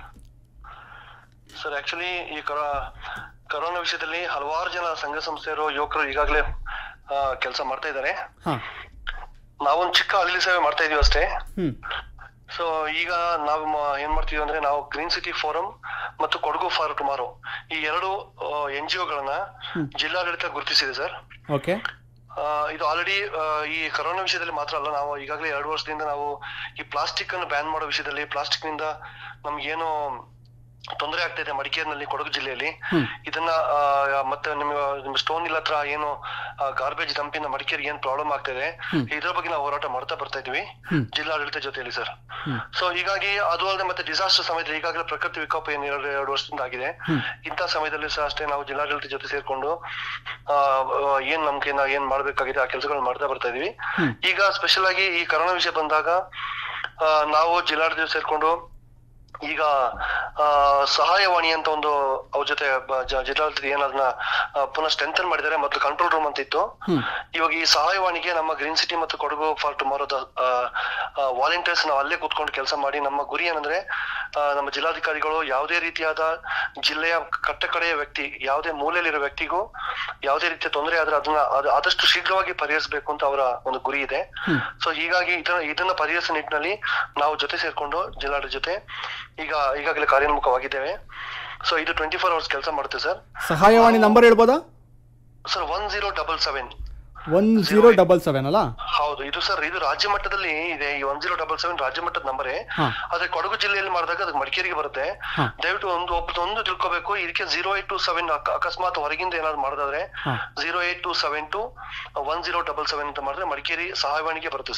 ಸರ್ ಆಕ್ಚುಲಿ ಈ ಕರ ಕರೋನಾ ವಿಷಯದಲ್ಲಿ ಹಲವಾರು ಜನ ಸಂಘ ಸಂಸ್ಥೆಯರು ಯುವಕರು ಈಗಾಗಲೇ ಕೆಲಸ ಮಾಡ್ತಾ ಇದ್ದಾರೆ ಹಾಂ ನಾವೊಂದು ಚಿಕ್ಕ ಅಗಲಿ ಸೇವೆ ಮಾಡ್ತಾ ಇದೀವಿ ಅಷ್ಟೇ ಹ್ಞೂ ಸೊ ಈಗ ನಾವು ಮ- ಏನ್ ಮಾಡ್ತೀವಿ ಅಂದ್ರೆ ನಾವು ಗ್ರೀನ್ ಸಿಟಿ ಫೋರಂ ಮತ್ತು ಕೊಡಗು ಫಾರ್ ಟುಮಾರೋ ಈ ಎರಡು ಎನ್ ಜಿ ಒಗಳನ್ನ ಜಿಲ್ಲಾಡಳಿತ ಗುರುತಿಸಿದೆ ಸರ್ ಓಕೆ ಆ, ಇದು ಆಲ್ರೆಡಿ ಈ ಕರೋನಾ ವಿಷಯದಲ್ಲಿ ಮಾತ್ರ ಅಲ್ಲ ನಾವು ಈಗಾಗಲೇ ಎರಡು ವರ್ಷದಿಂದ ನಾವು ಈ ಪ್ಲಾಸ್ಟಿಕ್ ಅನ್ನು ಬ್ಯಾನ್ ಮಾಡೋ ವಿಷಯದಲ್ಲಿ ಪ್ಲಾಸ್ಟಿಕ್ ನಿಂದ ನಮ್ಗೇನು ತೊಂದರೆ ಆಗ್ತಾ ಇದೆ ಮಡಿಕೇರಿನಲ್ಲಿ ಕೊಡಗು ಜಿಲ್ಲೆಯಲ್ಲಿ ಇದನ್ನ ಆ, ಮತ್ತೆ ನಿಮ್ಮ ನಿಮ್ಮ ಸ್ಟೋನ್ ಇಲ್ಲ ಹತ್ರ ಏನು ಗಾರ್ಬೇಜ್ ಡಂಪಿಂದ ಮಡಿಕೇರಿಗೆ ಏನ್ ಪ್ರಾಬ್ಲಮ್ ಆಗ್ತಾ ಇದೆ ಇದ್ರ ಬಗ್ಗೆ ನಾವು ಹೋರಾಟ ಮಾಡ್ತಾ ಬರ್ತಾ ಇದೀವಿ ಜಿಲ್ಲಾಡಳಿತ ಜೊತೆಯಲ್ಲಿ ಸರ್ ಸೊ ಹೀಗಾಗಿ ಅದು ಅಲ್ಲದೆ ಮತ್ತೆ ಡಿಸಾಸ್ಟರ್ ಸಮಯದಲ್ಲಿ ಈಗಾಗಲೇ ಪ್ರಕೃತಿ ವಿಕೋಪ ಏನ್ ಎರಡು ಎರಡು ವರ್ಷದಿಂದ ಆಗಿದೆ ಇಂಥ ಸಮಯದಲ್ಲಿ ಸಹ ಅಷ್ಟೇ ನಾವು ಜಿಲ್ಲಾಡಳಿತ ಜೊತೆ ಸೇರ್ಕೊಂಡು ಆ, ಆ, ಏನ್ ನಮ್ಗೆ ನಾವು ಏನ್ ಮಾಡ್ಬೇಕಾಗಿದೆ ಆ ಕೆಲಸಗಳನ್ನ ಮಾಡ್ತಾ ಬರ್ತಾ ಇದೀವಿ ಈಗ ಸ್ಪೆಷಲ್ ಆಗಿ ಈ ಕರೋನಾ ವಿಷಯ ಬಂದಾಗ ಆ, ನಾವು ಜಿಲ್ಲಾಡಳಿತ ಸೇರ್ಕೊಂಡು ಈಗ ಆ, ಸಹಾಯವಾಣಿ ಅಂತ ಒಂದು ಅವ್ರ ಜೊತೆ ಬ- ಜ- ಜಿಲ್ಲಾಡಳಿತ ಏನ್ ಅದನ್ನ ಆ, ಪುನಃ ಸ್ಟ್ರೆಂಥನ್ ಮಾಡಿದ್ದಾರೆ ಮತ್ತು ಕಂಟ್ರೋಲ್ ರೂಮ್ ಅಂತ ಇತ್ತು ಇವಾಗ ಈ ಸಹಾಯವಾಣಿಗೆ ನಮ್ಮ ಗ್ರೀನ್ ಸಿಟಿ ಮತ್ತು ಕೊಡಗು ಫಾರ್ ಟುಮಾರೋದ ವಾಲಂಟಿಯರ್ಸ್ ನಾವು ಅಲ್ಲೇ ಕೂತ್ಕೊಂಡು ಕೆಲಸ ಮಾಡಿ ನಮ್ಮ ಗುರಿ ಏನಂದ್ರೆ ಆ, ನಮ್ಮ ಜಿಲ್ಲಾಧಿಕಾರಿಗಳು ಯಾವುದೇ ರೀತಿಯಾದ ಜಿಲ್ಲೆಯ ಕಟ್ಟ ಕಡೆಯ ವ್ಯಕ್ತಿ ಯಾವುದೇ ಮೂಲೆಯಲ್ಲಿರೋ ವ್ಯಕ್ತಿಗೂ ಯಾವುದೇ ರೀತಿಯ ತೊಂದರೆ ಆದ್ರೆ ಅದನ್ನ ಅದು ಆದಷ್ಟು ಶೀಘ್ರವಾಗಿ ಪರಿಹರಿಸಬೇಕು ಅಂತ ಅವರ ಒಂದು ಗುರಿ ಇದೆ ಸೊ ಹೀಗಾಗಿ ಇದನ್ನ ಇದನ್ನ ಪರಿಹರಿಸೋ ನಿಟ್ಟಿನಲ್ಲಿ ನಾವು ಜೊತೆ ಸೇರ್ಕೊಂಡು ಜಿಲ್ಲಾಡಳಿತ ಜೊತೆ ಈಗ ಈಗಾಗಲೇ ಕಾರ್ಯೋನ್ಮುಖವಾಗಿದ್ದೇವೆ ಸೊ ಇದು ಟ್ವೆಂಟಿ ಫೋರ್ ಅವರ್ಸ್ ಕೆಲಸ ಮಾಡುತ್ತೆ ಸರ್ ಸಹಾಯವಾಣಿ ನಂಬರ್ ಹೇಳ್ಬೋದಾ sir one zero double seven one zero double seven ಅಲ್ಲ ಹೌದು ಇದು ಸರ್ ಇದು ರಾಜ್ಯ ಮಟ್ಟದಲ್ಲಿ ಇದೆ ಈ ಒನ್ ಜೀರೋ ಡಬಲ್ ಸೆವೆನ್ ರಾಜ್ಯ ಮಟ್ಟದ ನಂಬರೇ ಹಾ. ಆದ್ರೆ ಕೊಡಗು ಜಿಲ್ಲೆಯಲ್ಲಿ ಮಾಡಿದಾಗ ಅದು ಮಡಿಕೇರಿಗೆ ಬರುತ್ತೆ ಹಾ. ದಯವಿಟ್ಟು ಒಂದು ಒಬ್ಬ ಒಂದು ತಿಳ್ಕೊಬೇಕು ಇದಕ್ಕೆ ಜೀರೋ ಏಟ್ ಟು ಸೆವೆನ್ ಅಕಸ್ಮಾತ್ ಹೊರಗಿಂದ ಏನಾದ್ರು ಮಾಡಿದ್ರೆ ಹಾ. Zero eight two seven two one zero double seven ಅಂತ ಮಾಡಿದ್ರೆ ಮಡಿಕೇರಿ ಸಹಾಯವಾಣಿಗೆ ಬರುತ್ತೆ ಸರ್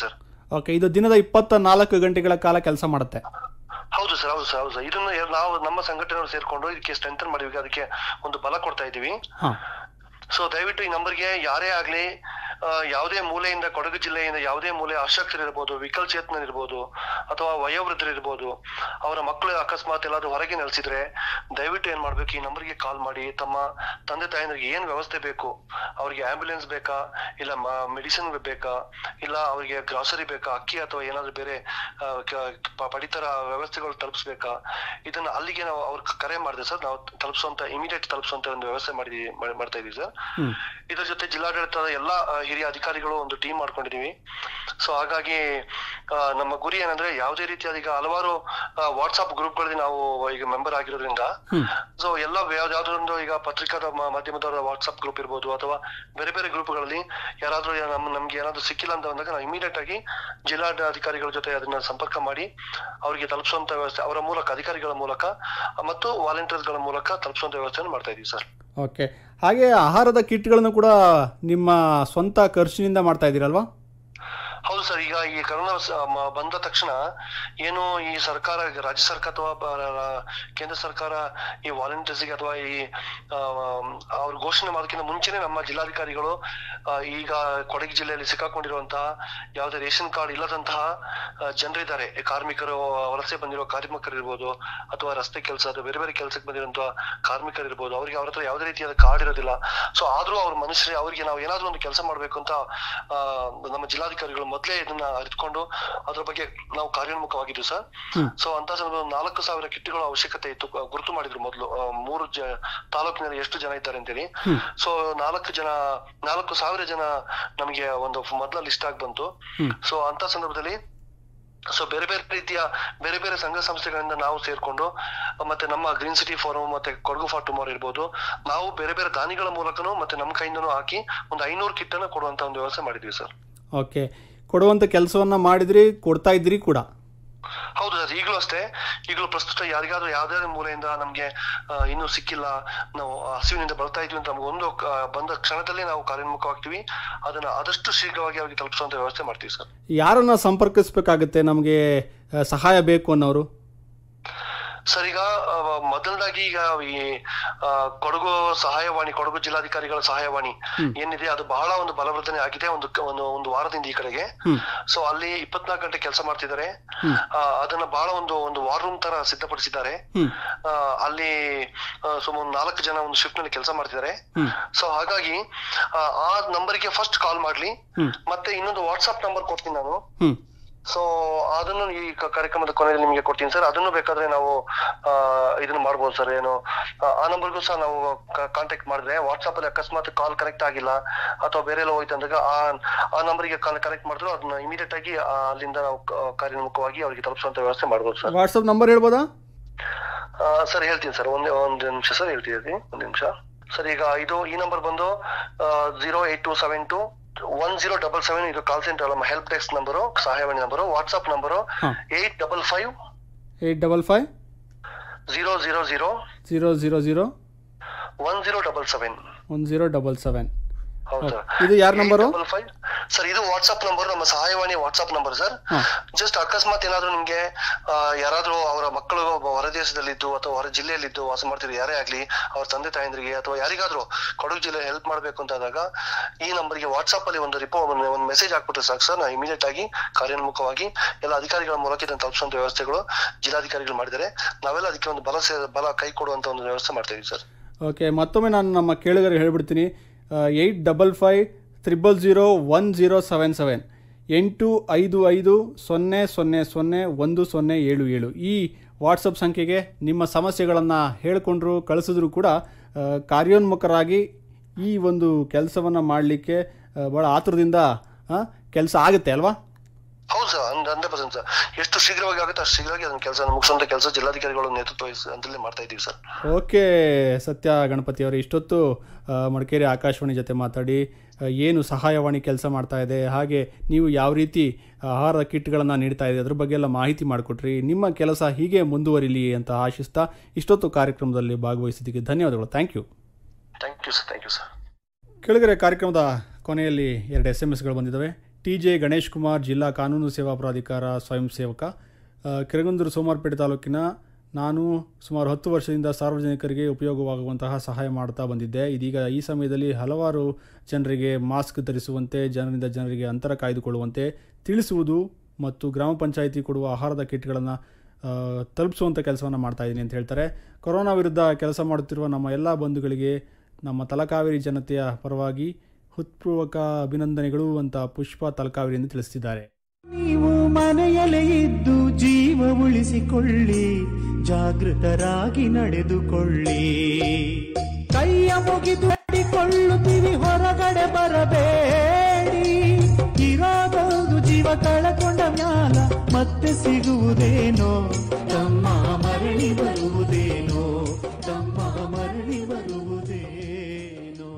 ಓಕೆ ಇದು ದಿನದ ಇಪ್ಪತ್ತ ನಾಲ್ಕು ಗಂಟೆಗಳ ಕಾಲ ಕೆಲಸ ಮಾಡುತ್ತೆ ಹೌದು ಸರ್ ಹೌದು ಸರ್ ಹೌದು ಸರ್ ಇದನ್ನ ಎ- ನಾವು ನಮ್ಮ ಸಂಘಟನೆಯವರು ಸೇರ್ಕೊಂಡು ಇದಕ್ಕೆ ಸ್ಟ್ರೆಂಥನ್ ಮಾಡಿದ್ವಿ ಅದಕ್ಕೆ ಒಂದು ಬಲ ಕೊಡ್ತಾ ಇದ್ದೀವಿ ಹಾಂ ಸೊ ದಯವಿಟ್ಟು ಈ ನಂಬರ್ಗೆ ಯಾರೇ ಆಗ್ಲಿ ಆ, ಯಾವುದೇ ಮೂಲೆಯಿಂದ ಕೊಡಗು ಜಿಲ್ಲೆಯಿಂದ ಯಾವುದೇ ಮೂಲೆ ಅಶಕ್ತರಿರ್ಬೋದು ವಿಕಲಚೇತನರಿರ್ಬೋದು ಅಥವಾ ವಯೋವೃದ್ಧರಿರ್ಬೋದು ಅವರ ಮಕ್ಕಳು ಅಕಸ್ಮಾತ್ ಎಲ್ಲಾದ್ರೂ ಹೊರಗೆ ನೆಲೆಸಿದ್ರೆ ದಯವಿಟ್ಟು ಏನ್ ಮಾಡ್ಬೇಕು ಈ ನಂಬರ್ಗೆ ಕಾಲ್ ಮಾಡಿ ತಮ್ಮ ತಂದೆ ತಾಯಂದ್ರಿಗೆ ಏನ್ ವ್ಯವಸ್ಥೆ ಬೇಕು ಅವ್ರಿಗೆ ಆಂಬ್ಯುಲೆನ್ಸ್ ಬೇಕಾ ಇಲ್ಲ ಮೆಡಿಸಿನ್ ಬೇಕಾ ಇಲ್ಲ ಅವರಿಗೆ ಗ್ರಾಸರಿ ಬೇಕಾ ಅಕ್ಕಿ ಅಥವಾ ಏನಾದ್ರು ಬೇರೆ ಆ, ಕ- ಪ- ಪಡಿತರ ವ್ಯವಸ್ಥೆಗಳು ತಲುಪಿಸ್ಬೇಕಾ ಇದನ್ನ ಅಲ್ಲಿಗೆ ನಾವು ಅವ್ರ ಕರೆ ಮಾಡಿದೆ ಸರ್ ನಾವು ತಲುಪಿಸುವಂತ ಇಮಿಡಿಯೇಟ್ ತಲುಪಿಸುವಂತ ಒಂದು ವ್ಯವಸ್ಥೆ ಮಾಡಿ ಮಾಡ್ತಾ ಇದೀವಿ ಸರ್ ಹ್ಮ್. ಇದರ ಜೊತೆ ಜಿಲ್ಲಾಡಳಿತದ ಎಲ್ಲಾ ಆ, ಹಿರಿಯ ಅಧಿಕಾರಿಗಳು ಒಂದು ಟೀಮ್ ಮಾಡ್ಕೊಂಡಿದೀವಿ ಸೊ ಹಾಗಾಗಿ ಆ, ನಮ್ಮ ಗುರಿ ಏನಂದ್ರೆ ಯಾವುದೇ ರೀತಿಯಾದ ಈಗ ಹಲವಾರು ವಾಟ್ಸ್ಆಪ್ ಗ್ರೂಪ್ಗಳಲ್ಲಿ ನಾವು ಈಗ ಮೆಂಬರ್ ಆಗಿರೋದ್ರಿಂದ ಹ್ಮ್. ಸೊ ಎಲ್ಲ ಯಾವ್ದು- ಯಾವ್ದೋ ಒಂದು ಈಗ ಪತ್ರಿಕಾದ ಮ- ಮಾಧ್ಯಮದವರ ವಾಟ್ಸ್ಆಪ್ ಗ್ರೂಪ್ ಇರ್ಬೋದು ಅಥವಾ ಬೇರೆ ಬೇರೆ ಗ್ರೂಪ್ಗಳಲ್ಲಿ ಯಾರಾದ್ರೂ ಯಾ- ನಮ್ ನಮ್ಗೆ ಏನಾದ್ರು ಸಿಕ್ಕಿಲ್ಲ ಅಂತ ಬಂದಾಗ ನಾವು ಇಮಿಡಿಯೇಟ್ ಆಗಿ ಜಿಲ್ಲಾ ಅಧಿಕಾರಿಗಳ ಜೊತೆ ಅದನ್ನ ಸಂಪರ್ಕ ಮಾಡಿ ಅವರಿಗೆ ತಲುಪಿಸುವಂತ ವ್ಯವಸ್ಥೆ ಅವರ ಮೂಲಕ ಅಧಿಕಾರಿಗಳ ಮೂಲಕ ಮತ್ತು ವಾಲಂಟಿಯರ್ಸ್ ಗಳ ಮೂಲಕ ತಲುಪಿಸುವಂತ ವ್ಯವಸ್ಥೆಯನ್ನು ಮಾಡ್ತಾ ಇದೀವಿ ಸರ್ ಓಕೆ ಹಾಗೆ ಆಹಾರದ ಕಿಟ್ಗಳನ್ನು ಕೂಡ ನಿಮ್ಮ ಸ್ವಂತ ಖರ್ಚಿನಿಂದ ಮಾಡ್ತಾ ಇದ್ದೀರಲ್ವಾ ಹೌದು ಸರ್ ಈಗ ಈ ಕರೋನಾ ಸ- ಮ- ಬಂದ ತಕ್ಷಣ ಏನು ಈ ಸರ್ಕಾರ ಈಗ ರಾಜ್ಯ ಸರ್ಕಾರ ಅಥವಾ ಬ- ರ- ಕೇಂದ್ರ ಸರ್ಕಾರ ಈ ವಾಲಂಟಿಯರ್ಸ್ಗೆ ಅಥವಾ ಈ ಆ, ಅವ್ರ ಘೋಷಣೆ ಮಾಡೋದಕ್ಕಿಂತ ಮುಂಚೆನೆ ನಮ್ಮ ಜಿಲ್ಲಾಧಿಕಾರಿಗಳು ಆ, ಈಗ ಕೊಡಗು ಜಿಲ್ಲೆಯಲ್ಲಿ ಸಿಕ್ಕಾಕೊಂಡಿರುವಂತಹ ಯಾವುದೇ ರೇಷನ್ ಕಾರ್ಡ್ ಇಲ್ಲದಂತಹ ಆ, ಜನರಿದ್ದಾರೆ ಈ ಕಾರ್ಮಿಕರು ವಲಸೆ ಬಂದಿರೋ ಕಾರ್ಮಿಕರಿರ್ಬೋದು ಅಥವಾ ರಸ್ತೆ ಕೆಲಸ ಅಥವಾ ಬೇರೆ ಬೇರೆ ಕೆಲಸಕ್ಕೆ ಬಂದಿರುವಂತಹ ಕಾರ್ಮಿಕರಿರ್ಬೋದು ಅವರಿಗೆ ಅವ್ರ ಹತ್ರ ಯಾವುದೇ ರೀತಿಯಾದ ಕಾರ್ಡ್ ಇರೋದಿಲ್ಲ ಸೊ ಆದ್ರೂ ಅವ್ರ ಮನುಷ್ಯರೇ ಅವರಿಗೆ ನಾವು ಏನಾದ್ರೂ ಒಂದು ಕೆಲಸ ಮಾಡ್ಬೇಕು ಅಂತ ಆ, ನಮ್ಮ ಜಿಲ್ಲಾಧಿಕಾರಿಗಳು ಮೊದಲೇ ಇದನ್ನ ಅರಿತುಕೊಂಡು ಅದ್ರ ಬಗ್ಗೆ ನಾವು ಕಾರ್ಯೋನ್ಮುಖವಾಗಿದ್ವಿ ಸರ್ ಹ್ಮ್. ಸೊ ಅಂತ ಸಂದರ್ಭದಲ್ಲಿ ನಾಲ್ಕು ಸಾವಿರ ಕಿಟ್ಗಳ ಅವಶ್ಯಕತೆ ಇತ್ತು ಆ, ಗುರುತು ಮಾಡಿದ್ರು ಮೊದಲು ಮೂರು ಜ ತಾಲೂಕಿನಲ್ಲಿ ಎಷ್ಟು ಜನ ಇದ್ದಾರೆ ಅಂತೇಳಿ ಹ್ಮ್. ಸೊ ನಾಲ್ಕು ಜನ ನಾಲ್ಕು ಸಾವಿರ ಜನ ನಮಗೆ ಒಂದು ಮೊದಲ ಲಿಸ್ಟ್ ಆಗಿ ಬಂತು ಹ್ಮ್. ಸೊ ಅಂತ ಸಂದರ್ಭದಲ್ಲಿ ಸೊ ಬೇರೆ ಬೇರೆ ರೀತಿಯ ಬೇರೆ ಬೇರೆ ಸಂಘ ಸಂಸ್ಥೆಗಳಿಂದ ನಾವು ಸೇರ್ಕೊಂಡು ಮತ್ತೆ ನಮ್ಮ ಗ್ರೀನ್ ಸಿಟಿ ಫೋರಂ ಮತ್ತೆ ಕೊಡಗು ಫಾರ್ ಟುಮಾರೋ ಇರ್ಬೋದು ನಾವು ಬೇರೆ ಬೇರೆ ದಾನಿಗಳ ಮೂಲಕನೂ ಮತ್ತೆ ನಮ್ಮ ಕೈಯಿಂದನೂ ಹಾಕಿ ಒಂದು ಐನೂರು ಕಿಟ್ ಅನ್ನು ಕೊಡುವಂತ ಒಂದು ವ್ಯವಸ್ಥೆ ಮಾಡಿದ್ವಿ ಸರ್ ಓಕೆ ಕೊಡುವಂಥ ಕೆಲಸವನ್ನು ಮಾಡಿದ್ರಿ ಕೊಡ್ತಾ ಇದ್ರಿ ಕೂಡ ಹೌದು ಸರ್ ಈಗಲೂ ಅಷ್ಟೇ ಈಗಲೂ ಪ್ರಸ್ತುತ ಯಾರಿಗಾದ್ರೂ ಯಾವ್ದಾದ್ರು ಮೂಲೆಯಿಂದ ನಮ್ಗೆ ಆ, ಇನ್ನೂ ಸಿಕ್ಕಿಲ್ಲ ನಾವು ಹಸಿವಿನಿಂದ ಬರ್ತಾ ಇದ್ವಿ ಅಂತ ನಮ್ಗೆ ಒಂದು ಆ, ಬಂದ ಕ್ಷಣದಲ್ಲಿ ನಾವು ಕಾರ್ಯೋನ್ಮುಖವಾಗ್ತೀವಿ ಅದನ್ನ ಆದಷ್ಟು ಶೀಘ್ರವಾಗಿ ಅವ್ರಿಗೆ ತಲುಪಿಸುವಂತ ವ್ಯವಸ್ಥೆ ಮಾಡ್ತೀವಿ ಸರ್ ಯಾರನ್ನ ಸಂಪರ್ಕಿಸ್ಬೇಕಾಗುತ್ತೆ ನಮಗೆ ಆ, ಸಹಾಯ ಬೇಕು ಅನ್ನೋರು ಸರ್ ಈಗ ಆ, ಮೊದಲದಾಗಿ ಈಗ ಈ ಆ, ಕೊಡಗು ಸಹಾಯವಾಣಿ ಕೊಡಗು ಜಿಲ್ಲಾಧಿಕಾರಿಗಳ ಸಹಾಯವಾಣಿ ಏನಿದೆ ಅದು ಬಹಳ ಒಂದು ಬಲವರ್ಧನೆ ಆಗಿದೆ ಒಂದು ಒಂದು ಒಂದು ವಾರದಿಂದ ಈ ಕಡೆಗೆ ಹ್ಮ್. ಸೊ ಅಲ್ಲಿ ಇಪ್ಪತ್ನಾಲ್ಕು ಗಂಟೆ ಕೆಲಸ ಮಾಡ್ತಿದ್ದಾರೆ ಹ್ಮ್. ಆ, ಅದನ್ನ ಬಹಳ ಒಂದು ಒಂದು ವಾರ್ ರೂಮ್ ತರ ಸಿದ್ಧಪಡಿಸಿದ್ದಾರೆ ಹ್ಮ್ ಆ, ಅಲ್ಲಿ ಆ, ಸುಮಾರು ಒಂದು ನಾಲ್ಕು ಜನ ಒಂದು ಶಿಫ್ಟ್ ನಲ್ಲಿ ಕೆಲಸ ಮಾಡ್ತಿದ್ದಾರೆ ಹ್ಮ್ ಸೊ ಹಾಗಾಗಿ ಆ, ಆ ನಂಬರ್ಗೆ ಫಸ್ಟ್ ಕಾಲ್ ಮಾಡ್ಲಿ ಹ್ಮ್. ಮತ್ತೆ ಇನ್ನೊಂದು ವಾಟ್ಸ್ಆಪ್ ನಂಬರ್ ಕೊಡ್ತೀನಿ ನಾನು ಹ್ಮ್ ಸೊ ಅದನ್ನು ಈ ಕ- ಕಾರ್ಯಕ್ರಮದ ಕೊನೆಯಲ್ಲಿ ನಿಮಗೆ ಕೊಡ್ತೀನಿ ಸರ್ ಅದನ್ನು ಬೇಕಾದ್ರೆ ನಾವು ಆ, ಇದನ್ನ ಮಾಡ್ಬೋದು ಸರ್ ಏನು ಆ, ಆ ನಂಬರ್ಗೂ ಸಹ ನಾವು ಕಾಂಟ್ಯಾಕ್ಟ್ ಮಾಡಿದ್ರೆ ವಾಟ್ಸ್ಆಪ್ ಅಲ್ಲಿ ಅಕಸ್ಮಾತ್ ಕಾಲ್ ಕನೆಕ್ಟ್ ಆಗಿಲ್ಲ ಅಥವಾ ಬೇರೆ ಎಲ್ಲ ಹೋಯ್ತು ಅಂದಾಗ ಆ ಆ ನಂಬರ್ಗೆ ಕಾಲ್ ಕನೆಕ್ಟ್ ಮಾಡಿದ್ರು ಅದನ್ನ ಇಮಿಡಿಯೇಟ್ ಆಗಿ ಆ, ಅಲ್ಲಿಂದ ನಾವು ಕ- ಕಾರ್ಯೋನ್ಮುಖವಾಗಿ ಅವರಿಗೆ ತಲುಪಿಸುವಂತ ವ್ಯವಸ್ಥೆ ಮಾಡ್ಬೋದು ಸರ್ ವಾಟ್ಸಪ್ ನಂಬರ್ ಹೇಳ್ಬೋದಾ ಸರ್ ಹೇಳ್ತೀನಿ ಸರ್ ಒಂದೇ ಒಂದು ನಿಮಿಷ ಸರ್ ಹೇಳ್ತಿದ್ದೀನಿ ಒಂದು ನಿಮಿಷ ಸರ್ ಈಗ ಇದು ಈ ನಂಬರ್ ಬಂದು zero eight two seven two one zero double seven ಇದು ಕಾಲ್ ಸೆಂಟರ್ ನಮ್ಮ ಹೆಲ್ಪ್ ಡೆಸ್ಕ್ ನಂಬರು ಸಹಾಯವಾಣಿ ನಂಬರು ವಾಟ್ಸ್ಆಪ್ ನಂಬರು ಹಾಂ eight double five eight double five zero zero zero zero zero zero one zero double seven one zero double seven ಹೌದು sir ಇದು ಯಾರ number double five sir ಇದು WhatsApp number ನಮ್ಮ ಸಹಾಯವಾಣಿ WhatsApp number sir ಹಾಂ just ಅಕಸ್ಮಾತ್ ಏನಾದ್ರು ನಿಮ್ಗೆ ಆ, ಯಾರಾದ್ರೂ ಅವರ ಮಕ್ಕಳು ಹೊರ ದೇಶದಲ್ಲಿದ್ದು ಅಥವಾ ಹೊರ ಜಿಲ್ಲೆಯಲ್ಲಿದ್ದು ವಾಸ ಮಾಡ್ತಿರೋ ಯಾರೇ ಆಗ್ಲಿ ಅವ್ರ ತಂದೆ ತಾಯಂದ್ರಿಗೆ ಅಥವಾ ಯಾರಿಗಾದ್ರೂ ಕೊಡಗು ಜಿಲ್ಲೆ ಹೆಲ್ಪ್ ಮಾಡ್ಬೇಕು ಅಂತ ಆದಾಗ ಈ ನಂಬರ್ಗೆ ವಾಟ್ಸ್ಆಪ್ ಅಲ್ಲಿ ಒಂದು ರಿಪೋ ಒಂದು ಮೆಸೇಜ್ ಹಾಕ್ಬಿಟ್ರೆ ಸಾಕು ಸರ್ ನಾವು ಇಮಿಡಿಯೇಟ್ ಆಗಿ ಕಾರ್ಯೋನ್ಮುಖವಾಗಿ ಎಲ್ಲ ಅಧಿಕಾರಿಗಳ ಮೂಲಕ ಇದನ್ನು ತಲುಪಿಸುವಂತ ವ್ಯವಸ್ಥೆಗಳು ಜಿಲ್ಲಾಧಿಕಾರಿಗಳು ಮಾಡಿದ್ದಾರೆ ನಾವೆಲ್ಲ ಅದಕ್ಕೆ ಒಂದು ಬಲ ಸೇ ಬಲ ಕೈ ಕೊಡುವಂತ ಒಂದು ವ್ಯವಸ್ಥೆ ಮಾಡ್ತಾ ಇದೀವಿ ಸರ್ ಓಕೆ ಮತ್ತೊಮ್ಮೆ ನಾನು ನಮ್ಮ ಕೇಳುಗರಿಗೆ ಹೇಳ್ಬಿಡ್ತೀನಿ eight double five triple zero one zero seven seven ಎಂಟು ಐದು ಐದು ಸೊನ್ನೆ ಸೊನ್ನೆ ಸೊನ್ನೆ ಒಂದು ಸೊನ್ನೆ ಏಳು ಏಳು ಈ ವಾಟ್ಸಪ್ ಸಂಖ್ಯೆಗೆ ನಿಮ್ಮ ಸಮಸ್ಯೆಗಳನ್ನು ಹೇಳಿಕೊಂಡ್ರು ಕಳಿಸಿದ್ರು ಕೂಡ ಆ, ಕಾರ್ಯೋನ್ಮುಖರಾಗಿ ಈ ಒಂದು ಕೆಲಸವನ್ನು ಮಾಡಲಿಕ್ಕೆ ಭಾಳ ಆತುರದಿಂದ ಕೆಲಸ ಆಗುತ್ತೆ ಅಲ್ವಾ ಹೌದು ಸರ್ ಹಂಡ್ರೆಡ್ ಪರ್ಸೆಂಟ್ ಸರ್ ಎಷ್ಟು ಶೀಘ್ರವಾಗಿ ಆಗುತ್ತೆ ಅಷ್ಟು ಶೀಘ್ರವಾಗಿ ಅದನ್ನ ಕೆಲಸ ಮುಗಿಸುವಂತ ಕೆಲಸ ಜಿಲ್ಲಾಧಿಕಾರಿಗಳು ನೇತೃತ್ವ ವಹಿಸಿ ಅಂತಲೇ ಮಾಡ್ತಾ ಇದೀವಿ ಸರ್ ಓಕೆ ಸತ್ಯ ಗಣಪತಿ ಅವರು ಇಷ್ಟೊತ್ತು ಆ, ಮಡಿಕೇರಿ ಆಕಾಶವಾಣಿ ಜೊತೆ ಮಾತಾಡಿ ಆ, ಏನು ಸಹಾಯವಾಣಿ ಕೆಲಸ ಮಾಡ್ತಾ ಇದೆ ಹಾಗೆ ನೀವು ಯಾವ ರೀತಿ ಆಹಾರ ಕಿಟ್ಗಳನ್ನು ನೀಡ್ತಾ ಇದೆ ಅದ್ರ ಬಗ್ಗೆ ಎಲ್ಲ ಮಾಹಿತಿ ಮಾಡಿಕೊಟ್ರಿ ನಿಮ್ಮ ಕೆಲಸ ಹೀಗೆ ಮುಂದುವರಿಲಿ ಅಂತ ಆಶಿಸ್ತಾ ಇಷ್ಟೊತ್ತು ಕಾರ್ಯಕ್ರಮದಲ್ಲಿ ಭಾಗವಹಿಸಿದ್ದಕ್ಕೆ ಧನ್ಯವಾದಗಳು thank you thank you sir thank you sir ಕೆಳಗರೆ ಕಾರ್ಯಕ್ರಮದ ಕೊನೆಯಲ್ಲಿ ಎರಡು ಎಸ್ ಎಮ್ ಎಸ್ಗಳು ಬಂದಿದ್ದಾವೆ ಟಿ ಜೆ ಗಣೇಶ್ ಕುಮಾರ್ ಜಿಲ್ಲಾ ಕಾನೂನು ಸೇವಾ ಪ್ರಾಧಿಕಾರ ಸ್ವಯಂ ಸೇವಕ ಆ, ಕೆರಗುಂದೂರು ಸೋಮವಾರಪೇಟೆ ತಾಲೂಕಿನ ನಾನು ಸುಮಾರು ಹತ್ತು ವರ್ಷದಿಂದ ಸಾರ್ವಜನಿಕರಿಗೆ ಉಪಯೋಗವಾಗುವಂತಹ ಸಹಾಯ ಮಾಡ್ತಾ ಬಂದಿದ್ದೆ ಇದೀಗ ಈ ಸಮಯದಲ್ಲಿ ಹಲವಾರು ಜನರಿಗೆ ಮಾಸ್ಕ್ ಧರಿಸುವಂತೆ ಜನರಿಂದ ಜನರಿಗೆ ಅಂತರ ಕಾಯ್ದುಕೊಳ್ಳುವಂತೆ ತಿಳಿಸುವುದು ಮತ್ತು ಗ್ರಾಮ ಪಂಚಾಯಿತಿ ಕೊಡುವ ಆಹಾರದ ಕಿಟ್ಗಳನ್ನು ತಲುಪಿಸುವಂಥ ಕೆಲಸವನ್ನು ಮಾಡ್ತಾ ಇದ್ದೀನಿ ಅಂತ ಹೇಳ್ತಾರೆ ಕೊರೋನಾ ವಿರುದ್ಧ ಕೆಲಸ ಮಾಡುತ್ತಿರುವ ನಮ್ಮ ಎಲ್ಲ ಬಂಧುಗಳಿಗೆ ನಮ್ಮ ತಲಕಾವೇರಿ ಜನತೆಯ ಪರವಾಗಿ ಹೃತ್ಪೂರ್ವಕ ಅಭಿನಂದನೆಗಳು ಅಂತ ಪುಷ್ಪ ತಲಕಾವೇರಿಯಿಂದ ತಿಳಿಸಿದ್ದಾರೆ ನೀವು ಮನೆಯಲ್ಲೇ ಇದ್ದು ಜೀವ ಉಳಿಸಿಕೊಳ್ಳಿ ಜಾಗೃತರಾಗಿ ನಡೆದುಕೊಳ್ಳಿ ಕೈಯ ಮುಗಿದು ಕೊಳ್ಳುತ್ತೀವಿ ಹೊರಗಡೆ ಬರಬೇಡಿ ಇರೋದೊಂದು ಜೀವ ಕಳಕೊಂಡ ಮ್ಯಾಲ ಮತ್ತೆ ಸಿಗುವುದೇನೋ ತಮ್ಮ ಮರಳಿ ಬರುವುದೇನೋ ತಮ್ಮ ಮರಳಿ ಬರುವುದೇನೋ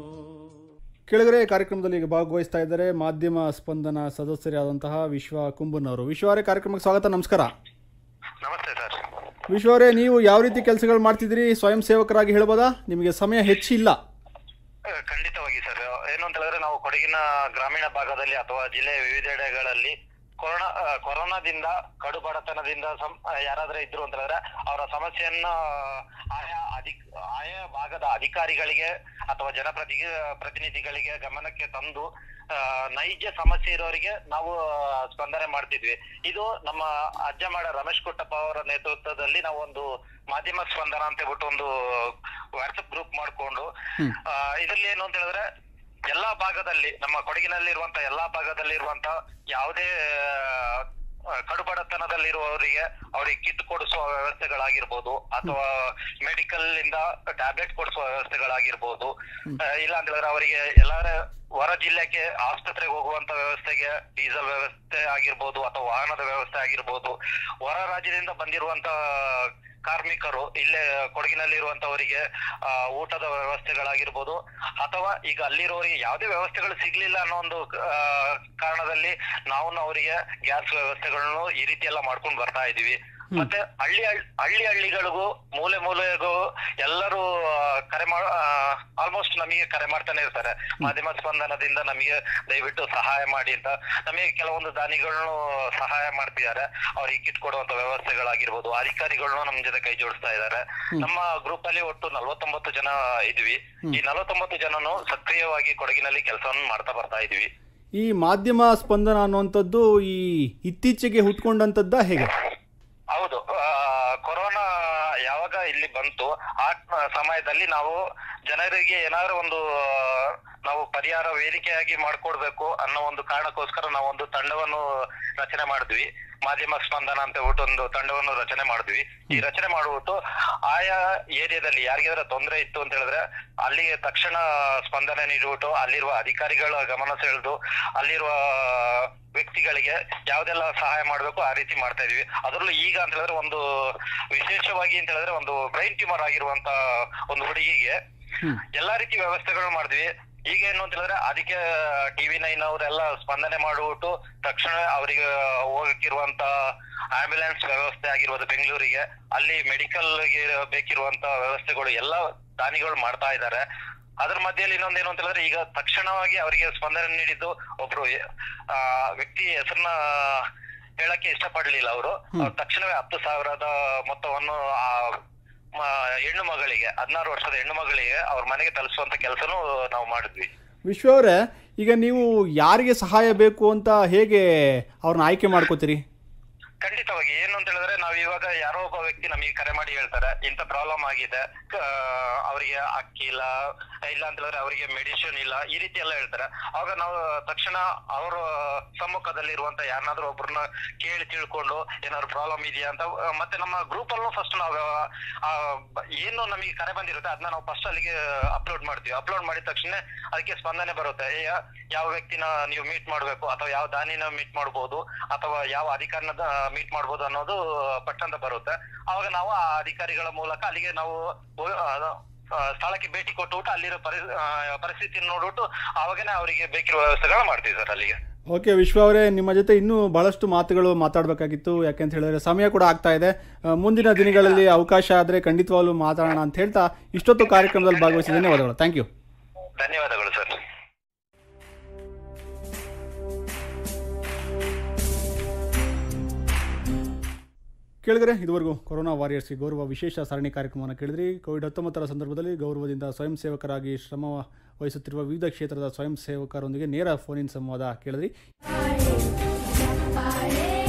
ಕೆಳಗರೆ ಕಾರ್ಯಕ್ರಮದಲ್ಲಿ ಈಗ ಭಾಗವಹಿಸ್ತಾ ಇದ್ದಾರೆ ಮಾಧ್ಯಮ ಸ್ಪಂದನ ಸದಸ್ಯರಾದಂತಹ ವಿಶ್ವ ಕುಂಬನ್ ಅವರು ವಿಶ್ವವರೇ ಕಾರ್ಯಕ್ರಮಕ್ಕೆ ಸ್ವಾಗತ ನಮಸ್ಕಾರ ನಮಸ್ತೆ ಸರ್ ವಿಶ್ವವರೇ ನೀವು ಯಾವ ರೀತಿ ಕೆಲಸಗಳು ಮಾಡ್ತಿದ್ದೀರಿ ಸ್ವಯಂ ಸೇವಕರಾಗಿ ಹೇಳ್ಬೋದಾ ನಿಮಗೆ ಸಮಯ ಹೆಚ್ಚಿಲ್ಲ ಖಂಡಿತವಾಗಿ ಸರ್ ಏನು ಅಂತ ಹೇಳಿದ್ರೆ ನಾವು ಕೊಡಗಿನ ಗ್ರಾಮೀಣ ಭಾಗದಲ್ಲಿ ಅಥವಾ ಜಿಲ್ಲೆಯ ವಿವಿಧೆಡೆಗಳಲ್ಲಿ ಕೊರೋನಾ ಆ, ಕೊರೋನಾದಿಂದ ಕಡು ಬಡತನದಿಂದ ಸಂ- ಆ, ಯಾರಾದ್ರೆ ಇದ್ರು ಅಂತ ಹೇಳಿದ್ರೆ ಅವರ ಸಮಸ್ಯೆಯನ್ನ ಆಯಾ ಅಧಿಕ್ ಆಯಾ ಭಾಗದ ಅಧಿಕಾರಿಗಳಿಗೆ ಅಥವಾ ಜನಪ್ರತಿ ಪ್ರತಿನಿಧಿಗಳಿಗೆ ಗಮನಕ್ಕೆ ತಂದು ಆ, ನೈಜ ಸಮಸ್ಯೆ ಇರೋರಿಗೆ ನಾವು ಆ, ಸ್ಪಂದನೆ ಮಾಡ್ತಿದ್ವಿ ಇದು ನಮ್ಮ ಅಜ್ಜಮಾಡ ರಮೇಶ್ ಕುಟ್ಟಪ್ಪ ಅವರ ನೇತೃತ್ವದಲ್ಲಿ ನಾವು ಒಂದು ಮಾಧ್ಯಮ ಸ್ಪಂದನ ಅಂತ ಹೇಳ್ಬಿಟ್ಟು ಒಂದು ವಾಟ್ಸಪ್ ಗ್ರೂಪ್ ಮಾಡ್ಕೊಂಡು ಆ, ಇದ್ರಲ್ಲಿ ಏನು ಅಂತ ಹೇಳಿದ್ರೆ ಎಲ್ಲಾ ಭಾಗದಲ್ಲಿ ನಮ್ಮ ಕೊಡಗಿನಲ್ಲಿರುವಂತ ಎಲ್ಲಾ ಭಾಗದಲ್ಲಿ ಇರುವಂತ ಯಾವುದೇ ಆ, ಕಡುಬಡತನದಲ್ಲಿರುವವರಿಗೆ ಅವರಿಗೆ ಕಿಟ್ ಕೊಡಿಸುವ ವ್ಯವಸ್ಥೆಗಳಾಗಿರ್ಬೋದು ಅಥವಾ ಮೆಡಿಕಲ್ ಇಂದ ಟ್ಯಾಬ್ಲೆಟ್ ಕೊಡಿಸುವ ವ್ಯವಸ್ಥೆಗಳಾಗಿರ್ಬೋದು ಆ, ಇಲ್ಲ ಅಂತ ಹೇಳಿದ್ರೆ ಅವರಿಗೆ ಎಲ್ಲಾರ ಹೊರ ಜಿಲ್ಲೆಗೆ ಆಸ್ಪತ್ರೆಗೆ ಹೋಗುವಂತ ವ್ಯವಸ್ಥೆಗೆ ಡೀಸೆಲ್ ವ್ಯವಸ್ಥೆ ಆಗಿರ್ಬೋದು ಅಥವಾ ವಾಹನದ ವ್ಯವಸ್ಥೆ ಆಗಿರ್ಬೋದು ಹೊರ ರಾಜ್ಯದಿಂದ ಬಂದಿರುವಂತ ಕಾರ್ಮಿಕರು ಇಲ್ಲೇ ಕೊಡಗಿನಲ್ಲಿರುವಂತವರಿಗೆ ಆ, ಊಟದ ವ್ಯವಸ್ಥೆಗಳಾಗಿರ್ಬೋದು ಅಥವಾ ಈಗ ಅಲ್ಲಿರೋರಿಗೆ ಯಾವುದೇ ವ್ಯವಸ್ಥೆಗಳು ಸಿಗ್ಲಿಲ್ಲ ಅನ್ನೋ ಒಂದು ಆ, ಕಾರಣದಲ್ಲಿ ನಾವು ಅವರಿಗೆ ಗ್ಯಾಸ್ ವ್ಯವಸ್ಥೆಗಳನ್ನು ಈ ರೀತಿ ಎಲ್ಲ ಮಾಡ್ಕೊಂಡು ಬರ್ತಾ ಇದೀವಿ ಮತ್ತೆ ಹಳ್ಳಿ ಹಳ್- ಹಳ್ಳಿ ಹಳ್ಳಿಗಳಿಗೂ ಮೂಲೆ ಮೂಲೆಗೂ ಎಲ್ಲರೂ ಆ, ಕರೆ ಮಾಡ ಆಲ್ಮೋಸ್ಟ್ ನಮಗೆ ಕರೆ ಮಾಡ್ತಾನೆ ಇರ್ತಾರೆ ಮಾಧ್ಯಮ ಸ್ಪಂದನದಿಂದ ನಮಗೆ ದಯವಿಟ್ಟು ಸಹಾಯ ಮಾಡಿ ಅಂತ ನಮಗೆ ಕೆಲವೊಂದು ದಾನಿಗಳನ್ನು ಸಹಾಯ ಮಾಡ್ತಿದ್ದಾರೆ ಅವ್ರಿಗೆ ಕಿಟ್ ಕೊಡುವಂತ ವ್ಯವಸ್ಥೆಗಳಾಗಿರ್ಬೋದು ಅಧಿಕಾರಿಗಳನ್ನು ನಮ್ ಜೊತೆ ಕೈ ಜೋಡಿಸ್ತಾ ಇದ್ದಾರೆ ನಮ್ಮ ಗ್ರೂಪ್ ಅಲ್ಲಿ ಒಟ್ಟು ನಲವತ್ತೊಂಬತ್ತು ಜನ ಇದ್ವಿ ಈ ನಲವತ್ತೊಂಬತ್ತು ಜನನು ಸಕ್ರಿಯವಾಗಿ ಕೊಡಗಿನಲ್ಲಿ ಕೆಲಸವನ್ನು ಮಾಡ್ತಾ ಬರ್ತಾ ಇದ್ವಿ ಈ ಮಾಧ್ಯಮ ಸ್ಪಂದನ ಅನ್ನುವಂಥದ್ದು ಈ ಇತ್ತೀಚೆಗೆ ಹುಟ್ಕೊಂಡಂಥದ್ದ ಹೇಗೆ ಹೌದು ಆ, ಕೊರೋನಾ ಯಾವಾಗ ಇಲ್ಲಿ ಬಂತು ಆ ಸಮಯದಲ್ಲಿ ನಾವು ಜನರಿಗೆ ಏನಾದ್ರು ಒಂದು ಆ, ನಾವು ಪರಿಹಾರ ವೇದಿಕೆಯಾಗಿ ಮಾಡ್ಕೊಡ್ಬೇಕು ಅನ್ನೋ ಒಂದು ಕಾರಣಕ್ಕೋಸ್ಕರ ನಾವು ಒಂದು ತಂಡವನ್ನು ರಚನೆ ಮಾಡಿದ್ವಿ ಮಾಧ್ಯಮ ಸ್ಪಂದನ ಅಂತ ಹೇಳ್ಬಿಟ್ಟು ಒಂದು ತಂಡವನ್ನು ರಚನೆ ಮಾಡಿದ್ವಿ ಈ ರಚನೆ ಮಾಡ್ಬಿಟ್ಟು ಆಯಾ ಏರಿಯಾದಲ್ಲಿ ಯಾರಿಗಾದ್ರೂ ತೊಂದರೆ ಇತ್ತು ಅಂತ ಹೇಳಿದ್ರೆ ಅಲ್ಲಿಗೆ ತಕ್ಷಣ ಸ್ಪಂದನೆ ನೀಡ್ಬಿಟ್ಟು ಅಲ್ಲಿರುವ ಅಧಿಕಾರಿಗಳ ಗಮನ ಸೆಳೆದು ಅಲ್ಲಿರುವ ವ್ಯಕ್ತಿಗಳಿಗೆ ಯಾವ್ದೆಲ್ಲ ಸಹಾಯ ಮಾಡ್ಬೇಕು ಆ ರೀತಿ ಮಾಡ್ತಾ ಇದೀವಿ ಅದರಲ್ಲೂ ಈಗ ಅಂತ ಹೇಳಿದ್ರೆ ಒಂದು ವಿಶೇಷವಾಗಿ ಅಂತ ಹೇಳಿದ್ರೆ ಒಂದು ಬ್ರೈನ್ ಟ್ಯೂಮರ್ ಆಗಿರುವಂತ ಒಂದು ಹುಡುಗಿಗೆ ಎಲ್ಲಾ ರೀತಿ ವ್ಯವಸ್ಥೆಗಳು ಮಾಡಿದ್ವಿ ಈಗ ಏನು ಅಂತ ಹೇಳಿದ್ರೆ ಅದಕ್ಕೆ ಟಿವಿ ನೈನ್ ಅವರೆಲ್ಲ ಸ್ಪಂದನೆ ಮಾಡ್ಬಿಟ್ಟು ತಕ್ಷಣ ಅವರಿಗೆ ಹೋಗಕ್ಕಿರುವಂತ ಆಂಬ್ಯುಲೆನ್ಸ್ ವ್ಯವಸ್ಥೆ ಆಗಿರ್ಬೋದು ಬೆಂಗಳೂರಿಗೆ ಅಲ್ಲಿ ಮೆಡಿಕಲ್ ಬೇಕಿರುವಂತ ವ್ಯವಸ್ಥೆಗಳು ಎಲ್ಲ ದಾನಿಗಳು ಮಾಡ್ತಾ ಇದ್ದಾರೆ ಅದ್ರ ಮಧ್ಯದಲ್ಲಿ ಇನ್ನೊಂದೇನು ಅಂತ ಹೇಳಿದ್ರೆ ಈಗ ತಕ್ಷಣವಾಗಿ ಅವರಿಗೆ ಸ್ಪಂದನೆ ನೀಡಿದ್ದು ಒಬ್ರು ಆ ವ್ಯಕ್ತಿ ಹೆಸರನ್ನ ಹೇಳಕ್ಕೆ ಇಷ್ಟಪಡ್ಲಿಲ್ಲ ಅವರು ತಕ್ಷಣವೇ ಹತ್ತು ಸಾವಿರದ ಮೊತ್ತವನ್ನು ಆ ಮ- ಹೆಣ್ಣು ಮಗಳಿಗೆ ಹದಿನಾರು ವರ್ಷದ ಹೆಣ್ಣು ಮಗಳಿಗೆ ಅವ್ರ ಮನೆಗೆ ತಲುಪಿಸುವಂತ ಕೆಲಸನೂ ನಾವು ಮಾಡಿದ್ವಿ ವಿಶ್ವ ಅವರೇ ಈಗ ನೀವು ಯಾರಿಗೆ ಸಹಾಯ ಬೇಕು ಅಂತ ಹೇಗೆ ಅವ್ರನ್ನ ಆಯ್ಕೆ ಮಾಡ್ಕೋತೀರಿ ಖಂಡಿತವಾಗಿ ಏನು ಅಂತ ಹೇಳಿದ್ರೆ ನಾವ್ ಇವಾಗ ಯಾರೋ ಒಬ್ಬ ವ್ಯಕ್ತಿ ನಮಗೆ ಕರೆ ಮಾಡಿ ಹೇಳ್ತಾರೆ ಇಂಥ ಪ್ರಾಬ್ಲಮ್ ಆಗಿದೆ ಕ- ಅವರಿಗೆ ಅಕ್ಕಿ ಇಲ್ಲ ಇಲ್ಲ ಅಂತ ಹೇಳಿದ್ರೆ ಅವರಿಗೆ ಮೆಡಿಸಿನ್ ಇಲ್ಲ ಈ ರೀತಿ ಎಲ್ಲ ಹೇಳ್ತಾರೆ ಅವಾಗ ನಾವು ತಕ್ಷಣ ಅವರ ಸಮ್ಮುಖದಲ್ಲಿರುವಂತ ಯಾರನ್ನಾದ್ರೂ ಒಬ್ರನ್ನ ಕೇಳಿ ತಿಳ್ಕೊಂಡು ಏನಾದ್ರು ಪ್ರಾಬ್ಲಮ್ ಇದೆಯಾ ಅಂತ ಆ, ಮತ್ತೆ ನಮ್ಮ ಗ್ರೂಪ್ ಅಲ್ಲೂ ಫಸ್ಟ್ ನಾವು ಆ, ಬ- ಏನು ನಮಗೆ ಕರೆ ಬಂದಿರುತ್ತೆ ಅದನ್ನ ನಾವು ಫಸ್ಟ್ ಅಲ್ಲಿಗೆ ಅಪ್ಲೋಡ್ ಮಾಡ್ತೀವಿ ಅಪ್ಲೋಡ್ ಮಾಡಿದ ತಕ್ಷಣ ಅದಕ್ಕೆ ಸ್ಪಂದನೆ ಬರುತ್ತೆ ಯಾ- ಯಾವ ವ್ಯಕ್ತಿನ ನೀವು ಮೀಟ್ ಮಾಡಬೇಕು ಅಥವಾ ಯಾವ ದಾನಿನ ಮೀಟ್ ಮಾಡಬಹುದು ಅಥವಾ ಯಾವ ಅಧಿಕಾರಿನ ಮೀಟ್ ಮಾಡಬಹುದು ಅನ್ನೋದು ಪಟ್ಟಂತ ಬರುತ್ತೆ ಅವಾಗ ನಾವು ಆ ಅಧಿಕಾರಿಗಳ ಮೂಲಕ ಅಲ್ಲಿಗೆ ನಾವು ಹೋಗಿ- ಆ, ಆ, ಸ್ಥಳಕ್ಕೆ ಭೇಟಿ ಕೊಟ್ಟುಬಿಟ್ಟು ಅಲ್ಲಿರೋ ಪರಿ ಆ, ಪರಿಸ್ಥಿತಿಯನ್ನು ನೋಡ್ಬಿಟ್ಟು ಅವಾಗನೇ ಅವರಿಗೆ ಬೇಕಿರುವ ವ್ಯವಸ್ಥೆಗಳನ್ನ ಮಾಡ್ತೀವಿ ಸರ್ ಅಲ್ಲಿಗೆ ಓಕೆ ವಿಶ್ವ ಅವರೇ ನಿಮ್ಮ ಜೊತೆ ಇನ್ನೂ ಬಹಳಷ್ಟು ಮಾತುಗಳು ಮಾತಾಡಬೇಕಾಗಿತ್ತು ಯಾಕೆಂತ ಹೇಳಿದ್ರೆ ಸಮಯ ಕೂಡ ಆಗ್ತಾ ಇದೆ ಆ, ಮುಂದಿನ ದಿನಗಳಲ್ಲಿ ಅವಕಾಶ ಆದರೆ ಖಂಡಿತವಾಗ್ಲೂ ಮಾತಾಡೋಣ ಅಂತ ಹೇಳ್ತಾ ಇಷ್ಟೊತ್ತು ಕಾರ್ಯಕ್ರಮದಲ್ಲಿ ಭಾಗವಹಿಸಿದ ಧನ್ಯವಾದಗಳು ಥ್ಯಾಂಕ್ ಯು ಧನ್ಯವಾದಗಳು ಸರ್ ಕೇಳಿದ್ರೆ ಇದುವರೆಗೂ ಕೊರೋನಾ ವಾರಿಯರ್ಸ್ಗೆ ಗೌರವ ವಿಶೇಷ ಸರಣಿ ಕಾರ್ಯಕ್ರಮವನ್ನು ಕೇಳಿದ್ರಿ ಕೋವಿಡ್ ಹತ್ತೊಂಬತ್ತರ ಸಂದರ್ಭದಲ್ಲಿ ಗೌರವದಿಂದ ಸ್ವಯಂ ಸೇವಕರಾಗಿ ಶ್ರಮ ವಹಿಸುತ್ತಿರುವ ವಿವಿಧ ಕ್ಷೇತ್ರದ ಸ್ವಯಂ ಸೇವಕರೊಂದಿಗೆ ನೇರ ಫೋನ್ ಇನ್ ಸಂವಾದ ಕೇಳಿದ್ರಿ Party,